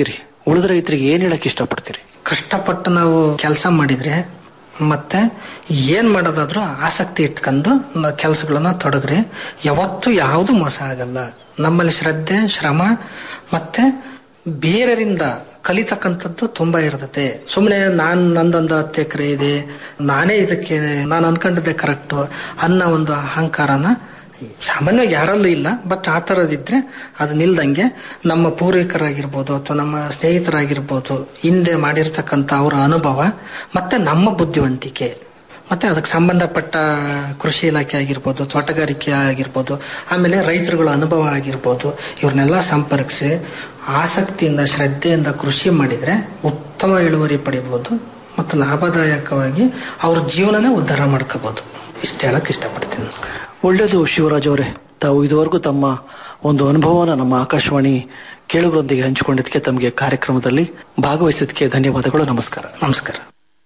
ಉಳಿದ ರೈತರಿಗೆ ಏನ್ ಹೇಳಕ್ ಇಷ್ಟಪಡ್ತೀರಿ ಕಷ್ಟಪಟ್ಟು ನಾವು ಕೆಲಸ ಮಾಡಿದ್ರೆ ಮತ್ತೆ ಏನ್ ಮಾಡೋದಾದ್ರೂ ಆಸಕ್ತಿ ಇಟ್ಕೊಂಡು ಕೆಲಸಗಳನ್ನ ತೊಡಗ್ರಿ ಯಾವತ್ತೂ ಯಾವುದು ಮೋಸ ಆಗಲ್ಲ ನಮ್ಮಲ್ಲಿ ಶ್ರದ್ಧೆ ಶ್ರಮ ಮತ್ತೆ ಬೇರೆಯವರಿಂದ ಕಲಿತಕ್ಕಂಥದ್ದು ತುಂಬಾ ಇರ್ತದೆ ಸುಮ್ಮನೆ ನಾನು ನಂದೊಂದು ಹತ್ತು ಎಕರೆ ಇದೆ ನಾನೇ ಇದಕ್ಕೆ ನಾನು ಅನ್ಕೊಂಡಿದ್ದೆ ಕರೆಕ್ಟು ಅನ್ನೋ ಒಂದು ಅಹಂಕಾರನ ಸಾಮಾನ್ಯವಾಗಿ ಯಾರಲ್ಲೂ ಇಲ್ಲ ಬಟ್ ಆ ಥರದಿದ್ರೆ ಅದು ನಿಲ್ದಂಗೆ ನಮ್ಮ ಪೂರ್ವಿಕರಾಗಿರ್ಬೋದು ಅಥವಾ ನಮ್ಮ ಸ್ನೇಹಿತರಾಗಿರ್ಬೋದು ಹಿಂದೆ ಮಾಡಿರ್ತಕ್ಕಂಥ ಅವರ ಅನುಭವ ಮತ್ತೆ ನಮ್ಮ ಬುದ್ಧಿವಂತಿಕೆ ಮತ್ತೆ ಅದಕ್ಕೆ ಸಂಬಂಧಪಟ್ಟ ಕೃಷಿ ಇಲಾಖೆ ಆಗಿರ್ಬೋದು ತೋಟಗಾರಿಕೆ ಆಗಿರ್ಬೋದು ಆಮೇಲೆ ರೈತರುಗಳ ಅನುಭವ ಆಗಿರ್ಬೋದು ಇವ್ರನ್ನೆಲ್ಲ ಸಂಪರ್ಕಿಸಿ ಆಸಕ್ತಿಯಿಂದ ಶ್ರದ್ಧೆಯಿಂದ ಕೃಷಿ ಮಾಡಿದ್ರೆ ಉತ್ತಮ ಇಳುವರಿ ಪಡಿಬೋದು ಮತ್ತು ಲಾಭದಾಯಕವಾಗಿ ಅವ್ರ ಜೀವನನೇ ಉದ್ಧಾರ ಮಾಡ್ಕೋಬಹುದು ಇಷ್ಟ ಹೇಳಕ್ ಇಷ್ಟಪಡ್ತೀನಿ ಒಳ್ಳೆಯದು ಶಿವರಾಜ್ ಅವರೇ ತಾವು ಇದುವರೆಗೂ ತಮ್ಮ ಒಂದು ಅನುಭವನ ನಮ್ಮ ಆಕಾಶವಾಣಿ ಕೇಳುಗರೊಂದಿಗೆ ಹಂಚಿಕೊಂಡಿದ್ದಕ್ಕೆ ತಮಗೆ ಕಾರ್ಯಕ್ರಮದಲ್ಲಿ ಭಾಗವಹಿಸಿದ್ದಕ್ಕೆ ಧನ್ಯವಾದಗಳು ನಮಸ್ಕಾರ ನಮಸ್ಕಾರ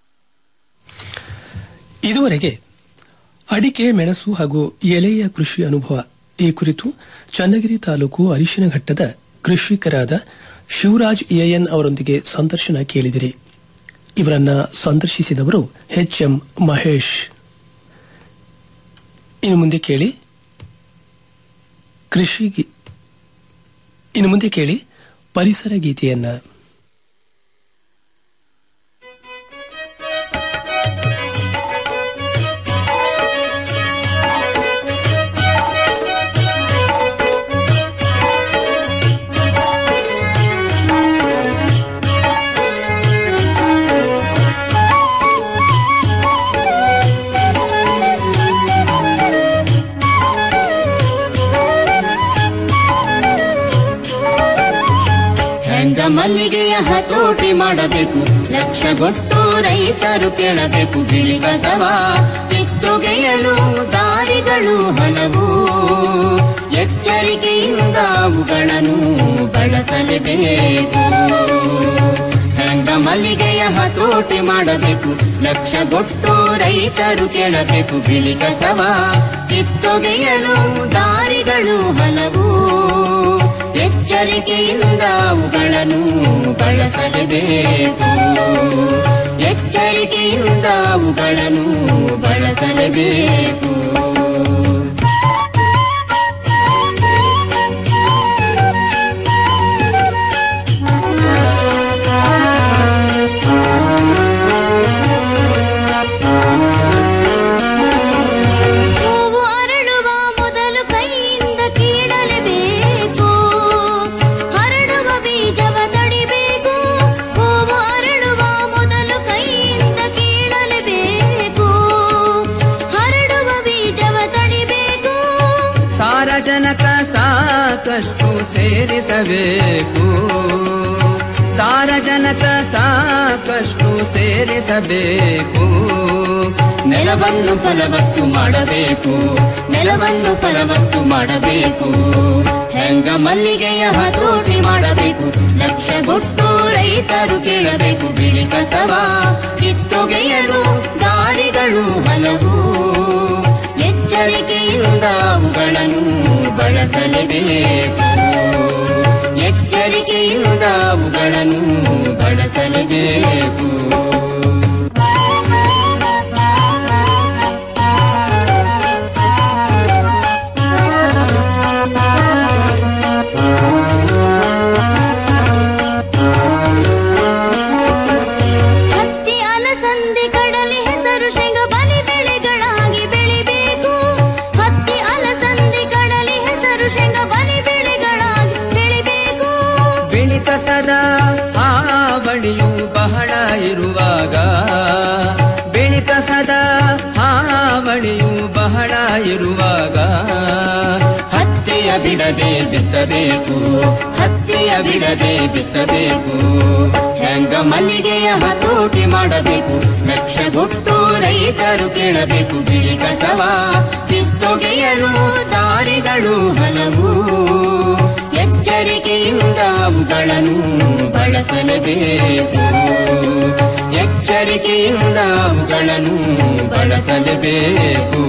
ಇದುವರೆಗೆ ಅಡಿಕೆ ಮೆಣಸು ಹಾಗೂ ಎಲೆಯ ಕೃಷಿ ಅನುಭವ ಈ ಕುರಿತು ಚನ್ನಗಿರಿ ತಾಲೂಕು ಅರಿಶಿನಘಟ್ಟದ ಕೃಷಿಕರಾದ ಶಿವರಾಜ್ ಎಎನ್ ಅವರೊಂದಿಗೆ ಸಂದರ್ಶನ ಕೇಳಿದಿರಿ ಇವರನ್ನ ಸಂದರ್ಶಿಸಿದವರು ಎಚ್ ಎಂ ಮಹೇಶ್ ಇನ್ನು ಮುಂದೆ ಕೇಳಿ ಕೃಷಿ ಗೀ- ಇನ್ನು ಮುಂದೆ ಕೇಳಿ ಪರಿಸರ ಗೀತೆಯನ್ನ ಹೆಂಗ ಮಲ್ಲಿಗೆಯ ಹತೋಟಿ ಮಾಡಬೇಕು ಲಕ್ಷಗೊಟ್ಟು ರೈತರು ಕೇಳಬೇಕು ಬಿಳಿ ಕಸವ ಕಿತ್ತೊಗೆಯಲು ದಾರಿಗಳು ಹಲವು ಎಚ್ಚರಿಕೆಯಿಂದ ಅವುಗಳನ್ನು ಬಳಸಲೇಬೇಕು ಹೆಂಗ ಮಲ್ಲಿಗೆಯ ಹತೋಟಿ ಮಾಡಬೇಕು ಲಕ್ಷಗೊಟ್ಟು ರೈತರು ಕೇಳಬೇಕು ಬಿಳಿ ಕಸವ ಕಿತ್ತೊಗೆಯಲು ದಾರಿಗಳು ಹಲವು ಎಚ್ಚರಿಕೆಯಿಂದ ಅವುಗಳನ್ನು ಬಳಸಲೇಬೇಕು ಎಚ್ಚರಿಕೆಯಿಂದ ಅವುಗಳನ್ನು ಬಳಸಲೇಬೇಕು ಹೂವು ಅರಳುವ ಮೊದಲು ಕೈಯಿಂದ ಕೀಳಲೇಬೇಕು ಹರಡುವ ಬೀಜವ ತಡಿಬೇಕು ಹೂವು ಅರಳುವ ಮೊದಲು ಕೈಯಿಂದ ಕೀಳಲೇಬೇಕು ಹರಡುವ ಬೀಜವ ತಡಿಬೇಕು ಸಾರಜನಕ ಸಾಕಷ್ಟು ಸೇರಿಸಬೇಕು ಸಾರಜನಕ ಸಾಕಷ್ಟು ಸೇರಿಸಬೇಕು ನೆಲವನ್ನು ಫಲವತ್ತು ಮಾಡಬೇಕು ನೆಲವನ್ನು ಫಲವತ್ತು ಮಾಡಬೇಕು ಹೆಂಗ ಮಲ್ಲಿಗೆಯ ಹತೋಟಿ ಮಾಡಬೇಕು ಲಕ್ಷಗೊಟ್ಟು ರೈತರು ಕೇಳಬೇಕು ಬಿಳಿ ಕಸವ ಕಿತ್ತೊಗೆಯಲು ದಾರಿಗಳು ಹಲವು ಎಚ್ಚರಿಕೆಯಿಂದ ಅವುಗಳನ್ನು ಬಳಸಲೇಬೇಕು ಎಚ್ಚರಿಕೆಯಿಂದ ಅವುಗಳನ್ನು ಬಳಸಲೇಬೇಕು ಹತ್ತಿ ಅಲಸಂದಿ ಕಡಲೆ ಹೆಸರು ಶೇಂಗ ಬಲಿ ಬೆಳೆಗಳಾಗಿ ಬೆಳಿಬೇಕು ಹತ್ತಿ ಅಲಸಂದಿ ಕಡಲೆ ಹೆಸರು ಶೇಂಗ ಬಲಿ ಬೆಳೆಗಳಾಗಿ ಬೆಳಿಬೇಕು ಬಿಳಿ ಕಸದ ಹಾವಳಿಯು ಬಹಳ ಇರುವಾಗ ಬಿಳಿ ಕಸದ ಹಾವಳಿಯು ಬಹಳ ಇರುವಾಗ ಹತ್ತಿಯ ಬಿಡದೆ ಬಿತ್ತಬೇಕು ಹತ್ತಿಯ ಬಿಡದೆ ಬಿತ್ತಬೇಕು ಹೆಂಗ ಮಲ್ಲಿಗೆಯ ಹತೋಟಿ ಮಾಡಬೇಕು ಲಕ್ಷಗೊಟ್ಟು ರೈತರು ಕೇಳಬೇಕು ಬಿಳಿ ಕಸವ ಕಿತ್ತೊಗೆಯಲು ದಾರಿಗಳು ಹಲವು ಎಚ್ಚರಿಕೆಯಿಂದ ಅವುಗಳನ್ನು ಬಳಸಲೇಬೇಕು ಎಚ್ಚರಿಕೆಯಿಂದ ಅವುಗಳನ್ನು ಬಳಸಲೇಬೇಕು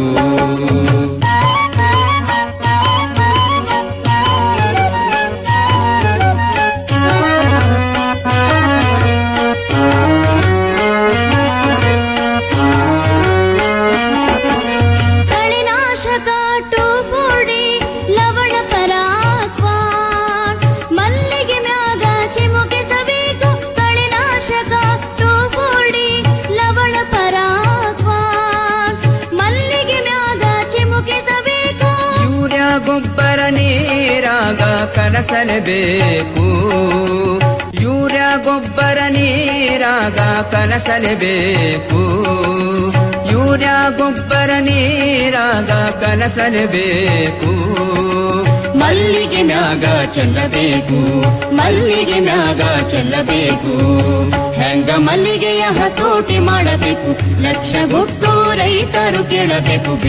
ಕಲಸಲೇಬೇಕು ಯೂರಿಯಾ ಗೊಬ್ಬರ ನೀರಾಗ ಕಲಸಲೇಬೇಕು ಯೂರಿಯಾ ಗೊಬ್ಬರ ನೀರಾಗ ಕಲಸಲೇಬೇಕು ಮಲ್ಲಿಗೆ ಮ್ಯಾಗ ಚೆಲ್ಲಬೇಕು ಮಲ್ಲಿಗೆ ಮ್ಯಾಗ ಚೆಲ್ಲಬೇಕು ಹೆಂಗ ಮಲ್ಲಿಗೆಯ ಹತೋಟಿ ಮಾಡಬೇಕು ಲಕ್ಷ ಗೊಟ್ಟು ರೈತರು ಕೇಳಬೇಕು